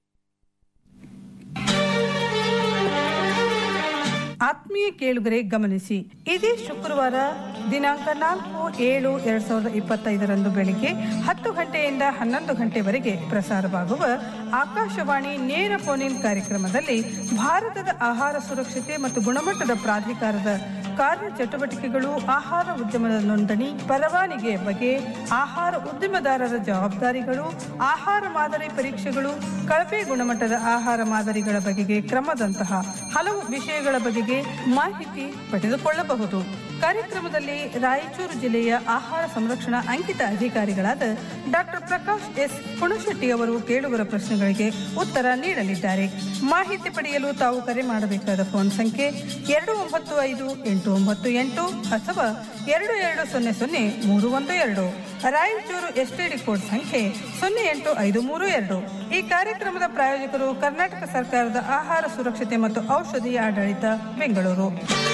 ಆತ್ಮೀಯ ಕೇಳುಗರೆ ಗಮನಿಸಿ ಇದೇ ಶುಕ್ರವಾರ ದಿನಾಂಕ ನಾಲ್ಕು ಏಳು ಎರಡ್ ಸಾವಿರದ ಇಪ್ಪತ್ತೈದರಂದು ಬೆಳಿಗ್ಗೆ ಹತ್ತು ಗಂಟೆಯಿಂದ ಹನ್ನೊಂದು ಗಂಟೆವರೆಗೆ ಪ್ರಸಾರವಾಗುವ ಆಕಾಶವಾಣಿ ನೇರ ಫೋನ್ ಇನ್ ಕಾರ್ಯಕ್ರಮದಲ್ಲಿ ಭಾರತದ ಆಹಾರ ಸುರಕ್ಷತೆ ಮತ್ತು ಗುಣಮಟ್ಟದ ಪ್ರಾಧಿಕಾರದ ಕಾರ್ಯ ಚಟುವಟಿಕೆಗಳು ಆಹಾರ ಉದ್ಯಮದ ನೋಂದಣಿ ಪರವಾನಿಗೆ ಬಗ್ಗೆ ಆಹಾರ ಉದ್ಯಮದಾರರ ಜವಾಬ್ದಾರಿಗಳು ಆಹಾರ ಮಾದರಿ ಪರೀಕ್ಷೆಗಳು ಕಳಪೆ ಗುಣಮಟ್ಟದ ಆಹಾರ ಮಾದರಿಗಳ ಬಗೆಗೆ ಕ್ರಮದಂತಹ ಹಲವು ವಿಷಯಗಳ ಬಗೆಗೆ ಮಾಹಿತಿ ಪಡೆದುಕೊಳ್ಳಬಹುದು ಕಾರ್ಯಕ್ರಮದಲ್ಲಿ ರಾಯಚೂರು ಜಿಲ್ಲೆಯ ಆಹಾರ ಸಂರಕ್ಷಣಾ ಅಂಕಿತ ಅಧಿಕಾರಿಗಳಾದ ಡಾಕ್ಟರ್ ಪ್ರಕಾಶ್ ಎಸ್ ಹುಣಶೆಟ್ಟಿ ಅವರು ಕೇಳುಗರ ಪ್ರಶ್ನೆಗಳಿಗೆ ಉತ್ತರ ನೀಡಲಿದ್ದಾರೆ ಮಾಹಿತಿ ಪಡೆಯಲು ತಾವು ಕರೆ ಮಾಡಬೇಕಾದ ಫೋನ್ ಸಂಖ್ಯೆ ಎರಡು ಒಂಬತ್ತು ಐದು ಎಂಟು ಒಂಬತ್ತು ಎಂಟು ಅಥವಾ ಎರಡು ಎರಡು ಸೊನ್ನೆ ಸೊನ್ನೆ ಮೂರು ಒಂದು ಎರಡು ರಾಯಚೂರು ಎಸ್ಟಿಡಿ ಕೋಡ್ ಸಂಖ್ಯೆ ಸೊನ್ನೆ ಎಂಟು ಐದು ಮೂರು ಎರಡು ಈ ಕಾರ್ಯಕ್ರಮದ ಪ್ರಾಯೋಜಕರು ಕರ್ನಾಟಕ ಸರ್ಕಾರದ ಆಹಾರ ಸುರಕ್ಷತೆ ಮತ್ತು ಔಷಧಿ ಆಡಳಿತ ಬೆಂಗಳೂರು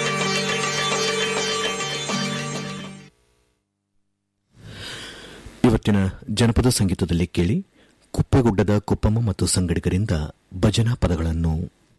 ಇವತ್ತಿನ ಜನಪದ ಸಂಗೀತದಲ್ಲಿ ಕೇಳಿ ಕುಪ್ಪೆಗುಡ್ಡದ ಕುಪ್ಪಮ್ಮ ಮತ್ತು ಸಂಗಡಿಗರಿಂದ ಭಜನಾ ಪದಗಳನ್ನು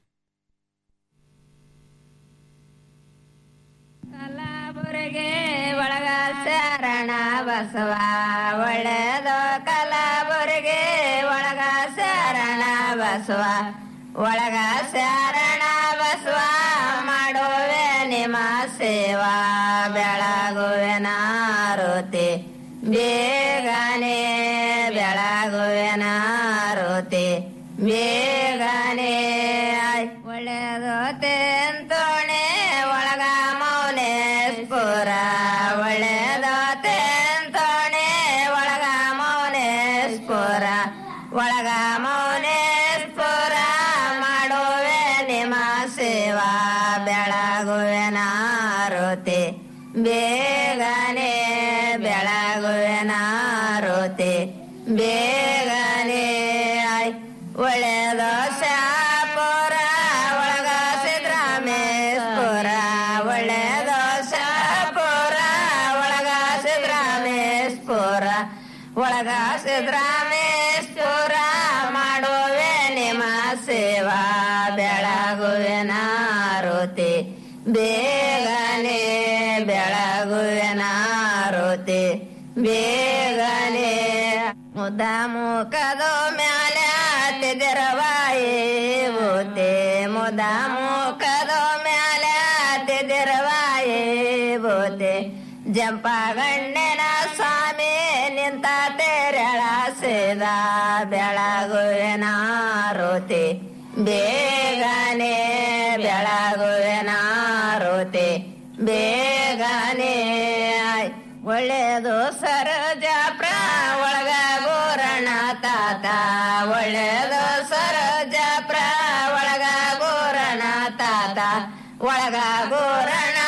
ಕಲಬುರಗಿ ಒಳಗ ಶರಣ ಬಸವ ಒಳ್ಳೆದು ಕಲಬುರಗಿ ಒಳಗ ಶರಣ ಬಸವ ಒಳಗ ಶರಣ ಬಸವ ಮಾಡುವೆ ನಿಮ್ಮ ಸೇವಾ ಬೆಳಗುವೆ ನಾರುತಿ ಬೇಗನೆ ಬೆಳಗುವೆ ನಾರುತಿ ಬೇಗನೆ ಒಳ್ಳೆದು ತೆಂತೋಣೆ ಒಳಗ ಮೌನೇಶ್ಪುರ ಒಳ್ಳೆದು ತೆಂತೋಣೆ ಒಳಗ ಮೌನೇಶ್ಪುರ ಒಳಗ ಮೌನೇಶ್ಪುರ ಮಾಡುವೆ ನಿಮ್ಮ ಸೇವಾ ಬೆಳಗುವೆ ನಾರುತಿ ಬೇಗನೆ ಬೆಳಗುವೆ ನಾರುತಿ ಬೇಗನೆ ಆಯ್ ಒಳ್ಳೆದು ಶಾಪುರ ಒಳಗ ಸಿದ್ದರಾಮೇಶ್ವರ ಒಳ್ಳೆದು ಶಾಪುರ ಸ್ಕೋರ ಒಳಗ ಸಿದ್ರಾಮೇಶ್ವರ ಮಾಡುವೆ ನಿಮ್ಮ ಸೇವಾ ಬೆಳಗುವೆನ ರೋತಿ ಬೇಗನೆ ಬೆಳಗುವೆನ ರೋತಿ ಬೇಗನೆ ಮುದ ಮುಖದ ಮ್ಯಾಲೆ ತಿದಿರವಾಯಿ ಬೂತೆ ಮುದ ಮುಖದ ಮ್ಯಾಲೆ ತಿದಿರವಾಯಿ ಬೂತೆ ಜಂಪಗಣ್ಣನ ಸ್ವಾಮಿ ನಿಂತ ತೆರಳ ಸೇದ ಬೆಳಗುವೆನ ರೋತಿ ಬೇಗನೆ ಬೆಳಗುವೆನ ರೋತಿ ಬೇಗನೆ ಒಳ್ಳೆಯದು ಸರೋಜಾಪ್ರ ಒಳಗ ಗೋರಣ ತಾತ ಒಳ್ಳೆಯದು ಸರೋಜಾಪ್ರ ಒಳಗ ಗೋರಣ ತಾತ ಒಳಗ ಗೋರಣ